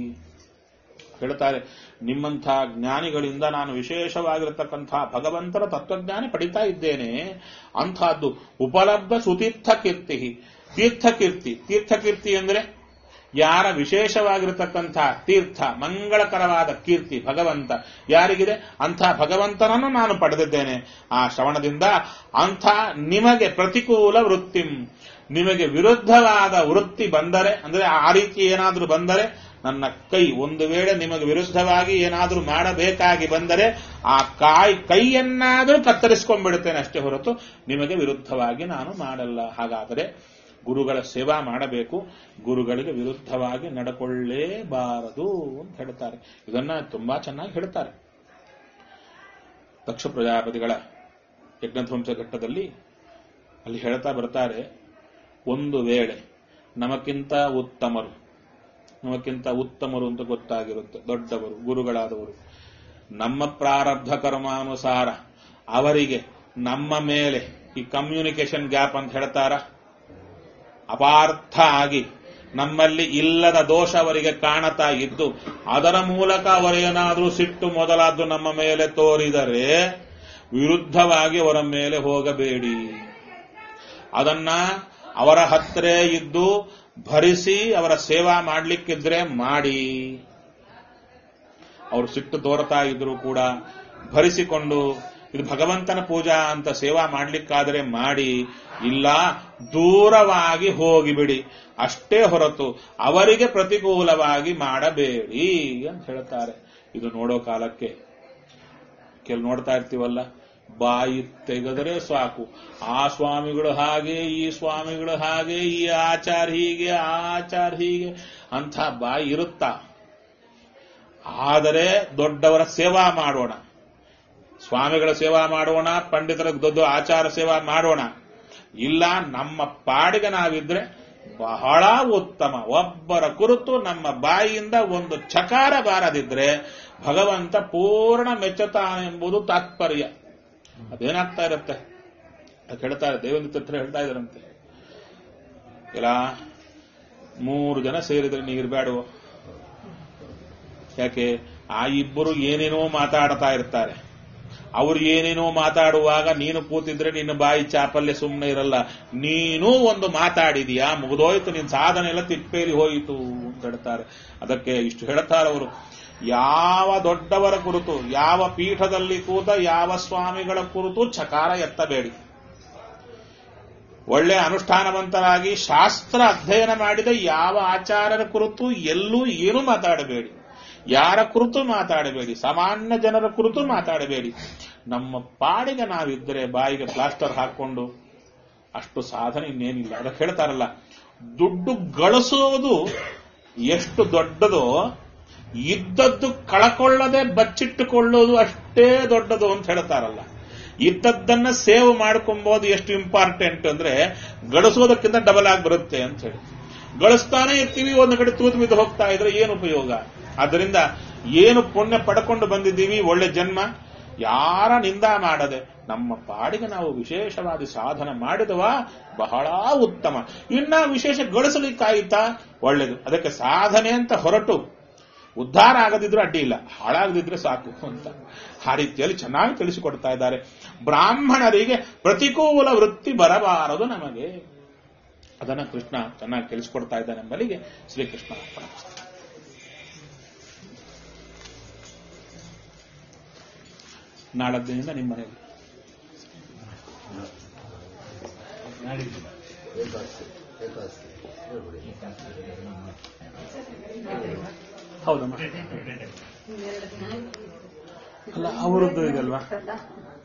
ಹೇಳ್ತಾರೆ ನಿಮ್ಮಂಥ ಜ್ಞಾನಿಗಳಿಂದ ನಾನು ವಿಶೇಷವಾಗಿರತಕ್ಕಂಥ ಭಗವಂತನ ತತ್ವಜ್ಞಾನ ಪಡಿತಾ ಇದ್ದೇನೆ ಅಂಥದ್ದು ಉಪಲಬ್ಧ ಸುತೀರ್ಥ ಕೀರ್ತಿ ತೀರ್ಥಕೀರ್ತಿ ತೀರ್ಥಕೀರ್ತಿ ಅಂದ್ರೆ ಯಾರ ವಿಶೇಷವಾಗಿರತಕ್ಕಂಥ ತೀರ್ಥ ಮಂಗಳಕರವಾದ ಕೀರ್ತಿ ಭಗವಂತ ಯಾರಿಗಿದೆ ಅಂಥ ಭಗವಂತನನ್ನು ನಾನು ಪಡೆದಿದ್ದೇನೆ ಆ ಶ್ರವಣದಿಂದ ಅಂಥ ನಿಮಗೆ ಪ್ರತಿಕೂಲ ವೃತ್ತಿಂ ನಿಮಗೆ ವಿರುದ್ಧವಾದ ವೃತ್ತಿ ಬಂದರೆ ಅಂದ್ರೆ ಆ ರೀತಿ ಏನಾದರೂ ಬಂದರೆ ನನ್ನ ಕೈ ಒಂದು ವೇಳೆ ನಿಮಗೆ ವಿರುದ್ಧವಾಗಿ ಏನಾದರೂ ಮಾಡಬೇಕಾಗಿ ಬಂದರೆ ಆ ಕಾಯಿ ಕೈಯನ್ನಾದರೂ ಕತ್ತರಿಸ್ಕೊಂಡ್ಬಿಡುತ್ತೇನೆ ಅಷ್ಟೇ ಹೊರತು ನಿಮಗೆ ವಿರುದ್ಧವಾಗಿ ನಾನು ಮಾಡಲ್ಲ ಹಾಗಾದರೆ ಗುರುಗಳ ಸೇವಾ ಮಾಡಬೇಕು ಗುರುಗಳಿಗೆ ವಿರುದ್ಧವಾಗಿ ನಡ್ಕೊಳ್ಳೇಬಾರದು ಅಂತ ಹೇಳ್ತಾರೆ ಇದನ್ನ ತುಂಬಾ ಚೆನ್ನಾಗಿ ಹೇಳ್ತಾರೆ ದಕ್ಷ ಪ್ರಜಾಪತಿಗಳ ಯಜ್ಞಧ್ವಂಸ ಘಟ್ಟದಲ್ಲಿ ಅಲ್ಲಿ ಹೇಳ್ತಾ ಬರ್ತಾರೆ ಒಂದು ವೇಳೆ ನಮಕ್ಕಿಂತ ಉತ್ತಮರು ನಮಕ್ಕಿಂತ ಉತ್ತಮರು ಅಂತ ಗೊತ್ತಾಗಿರುತ್ತೆ ದೊಡ್ಡವರು ಗುರುಗಳಾದವರು ನಮ್ಮ ಪ್ರಾರಬ್ಧ ಕರ್ಮಾನುಸಾರ ಅವರಿಗೆ ನಮ್ಮ ಮೇಲೆ ಈ ಕಮ್ಯುನಿಕೇಶನ್ ಗ್ಯಾಪ್ ಅಂತ ಹೇಳ್ತಾರ ಅಪಾರ್ಥ ಆಗಿ ನಮ್ಮಲ್ಲಿ ಇಲ್ಲದ ದೋಷ ಅವರಿಗೆ ಕಾಣತಾ ಇದ್ದು ಅದರ ಮೂಲಕ ಅವರೇನಾದರೂ ಸಿಟ್ಟು ಮೊದಲಾದ್ದು ನಮ್ಮ ಮೇಲೆ ತೋರಿದರೆ ವಿರುದ್ಧವಾಗಿ ಅವರ ಮೇಲೆ ಹೋಗಬೇಡಿ ಅದನ್ನ ಅವರ ಹತ್ರ ಇದ್ದು ಭರಿಸಿ ಅವರ ಸೇವಾ ಮಾಡ್ಲಿಕ್ಕಿದ್ರೆ ಮಾಡಿ ಅವರು ಸಿಟ್ಟು ತೋರ್ತಾ ಇದ್ರು ಕೂಡ ಭರಿಸಿಕೊಂಡು ಇದು ಭಗವಂತನ ಪೂಜಾ ಅಂತ ಸೇವಾ ಮಾಡ್ಲಿಕ್ಕಾದರೆ ಮಾಡಿ ಇಲ್ಲ ದೂರವಾಗಿ ಹೋಗಿಬಿಡಿ ಅಷ್ಟೇ ಹೊರತು ಅವರಿಗೆ ಪ್ರತಿಕೂಲವಾಗಿ ಮಾಡಬೇಡಿ ಅಂತ ಹೇಳ್ತಾರೆ ಇದು ನೋಡೋ ಕಾಲಕ್ಕೆ ಕೆಲ್ ನೋಡ್ತಾ ಇರ್ತೀವಲ್ಲ ಬಾಯಿ ತೆಗೆದರೆ ಸಾಕು ಆ ಸ್ವಾಮಿಗಳು ಹಾಗೆ ಈ ಸ್ವಾಮಿಗಳು ಹಾಗೆ ಈ ಆಚಾರ ಹೀಗೆ ಆ ಆಚಾರ ಹೀಗೆ ಅಂತ ಬಾಯಿ ಇರುತ್ತಾ ಆದರೆ ದೊಡ್ಡವರ ಸೇವಾ ಮಾಡೋಣ ಸ್ವಾಮಿಗಳ ಸೇವಾ ಮಾಡೋಣ ಪಂಡಿತರ ದೊಡ್ಡ ಆಚಾರ ಸೇವಾ ಮಾಡೋಣ ಇಲ್ಲ ನಮ್ಮ ಪಾಡಿಗೆ ನಾವಿದ್ರೆ ಬಹಳ ಉತ್ತಮ ಒಬ್ಬರ ಕುರಿತು ನಮ್ಮ ಬಾಯಿಯಿಂದ ಒಂದು ಚಕಾರ ಬಾರದಿದ್ರೆ ಭಗವಂತ ಪೂರ್ಣ ಮೆಚ್ಚುತ್ತಾನೆಂಬುದು ತಾತ್ಪರ್ಯ ಅದೇನಾಗ್ತಾ ಇರುತ್ತೆ ಅದು ಹೇಳ್ತಾರೆ ದೇವೇಂದ್ರ ತೀರ್ಥರು ಹೇಳ್ತಾ ಇದ್ರಂತೆ ಇಲ್ಲ ಮೂರು ಜನ ಸೇರಿದ್ರೆ ನೀರ್ಬೇಡುವ ಯಾಕೆ ಆ ಇಬ್ಬರು ಏನೇನೋ ಮಾತಾಡ್ತಾ ಇರ್ತಾರೆ ಅವ್ರು ಏನೇನೋ ಮಾತಾಡುವಾಗ ನೀನು ಕೂತಿದ್ರೆ ನಿನ್ನ ಬಾಯಿ ಚಾಪಲ್ಯ ಸುಮ್ಮನೆ ಇರಲ್ಲ ನೀನು ಒಂದು ಮಾತಾಡಿದೀಯಾ ಮುಗಿದೋಯ್ತು ನಿನ್ ಸಾಧನೆ ಎಲ್ಲ ತಿಪ್ಪೇರಿ ಹೋಯಿತು ಅಂತ ಹೇಳ್ತಾರೆ ಅದಕ್ಕೆ ಇಷ್ಟು ಹೇಳ್ತಾರೆ ಅವರು ಯಾವ ದೊಡ್ಡವರ ಕುರಿತು ಯಾವ ಪೀಠದಲ್ಲಿ ಕೂತ ಯಾವ ಸ್ವಾಮಿಗಳ ಕುರಿತು ಚಕಾರ ಎತ್ತಬೇಡಿ ಒಳ್ಳೆ ಅನುಷ್ಠಾನವಂತರಾಗಿ ಶಾಸ್ತ್ರ ಅಧ್ಯಯನ ಮಾಡಿದ ಯಾವ ಆಚಾರ್ಯರ ಕುರಿತು ಎಲ್ಲೂ ಏನೂ ಮಾತಾಡಬೇಡಿ ಯಾರ ಕುರಿತು ಮಾತಾಡಬೇಡಿ ಸಾಮಾನ್ಯ ಜನರ ಕುರಿತು ಮಾತಾಡಬೇಡಿ ನಮ್ಮ ಪಾಡಿಗೆ ನಾವಿದ್ರೆ ಬಾಯಿಗೆ ಪ್ಲಾಸ್ಟರ್ ಹಾಕೊಂಡು ಅಷ್ಟು ಸಾಧನೆ ಇನ್ನೇನಿಲ್ಲ ಅದಕ್ಕೆ ಹೇಳ್ತಾರಲ್ಲ ದುಡ್ಡು ಗಳಿಸೋದು ಎಷ್ಟು ದೊಡ್ಡದೋ ಇದ್ದದ್ದು ಕಳಕೊಳ್ಳದೆ ಬಚ್ಚಿಟ್ಟುಕೊಳ್ಳೋದು ಅಷ್ಟೇ ದೊಡ್ಡದು ಅಂತ ಹೇಳ್ತಾರಲ್ಲ ಇದ್ದದ್ದನ್ನ ಸೇವ್ ಮಾಡ್ಕೊಂಬೋದು ಎಷ್ಟು ಇಂಪಾರ್ಟೆಂಟ್ ಅಂದ್ರೆ ಗಳಿಸೋದಕ್ಕಿಂತ ಡಬಲ್ ಆಗಿ ಬರುತ್ತೆ ಅಂತ ಹೇಳಿ ಗಳಿಸ್ತಾನೆ ಇರ್ತೀವಿ ಒಂದು ಕಡೆ ತೂತು ಬಿದ್ದು ಹೋಗ್ತಾ ಇದ್ರೆ ಏನು ಉಪಯೋಗ ಆದ್ದರಿಂದ ಏನು ಪುಣ್ಯ ಪಡ್ಕೊಂಡು ಬಂದಿದ್ದೀವಿ ಒಳ್ಳೆ ಜನ್ಮ ಯಾರ ನಿಂದ ಮಾಡದೆ ನಮ್ಮ ಪಾಡಿಗೆ ನಾವು ವಿಶೇಷವಾದ ಸಾಧನ ಮಾಡಿದವ ಬಹಳ ಉತ್ತಮ ಇನ್ನ ವಿಶೇಷ ಗಳಿಸಲಿಕ್ಕಾಯಿತಾ ಒಳ್ಳೇದು ಅದಕ್ಕೆ ಸಾಧನೆ ಅಂತ ಹೊರಟು ಉದ್ಧಾರ ಆಗದಿದ್ರೆ ಅಡ್ಡಿ ಇಲ್ಲ ಹಾಳಾಗದಿದ್ರೆ ಸಾಕು ಅಂತ ಆ ರೀತಿಯಲ್ಲಿ ಚೆನ್ನಾಗಿ ತಿಳಿಸಿಕೊಡ್ತಾ ಇದ್ದಾರೆ ಬ್ರಾಹ್ಮಣರಿಗೆ ಪ್ರತಿಕೂಲ ವೃತ್ತಿ ಬರಬಾರದು ನಮಗೆ ಅದನ್ನ ಕೃಷ್ಣ ಚೆನ್ನಾಗಿ ತಿಳಿಸಿಕೊಡ್ತಾ ಇದ್ದಾನೆ ಎಂಬಲಿಗೆ ಶ್ರೀಕೃಷ್ಣ ಅರ್ಪಣ ನಾಳದ್ದಿನಿಂದ ನಿಮ್ಮ ಮನೆಯಲ್ಲಿ ಏಕಾಸ್ತಿ ಏಕಾಸ್ತಿ ಹೇಳ್ಬಿಡಿ ಹೌದಮ್ಮ ಅಲ್ಲ ಅವರದ್ದು ಇದಲ್ವಾ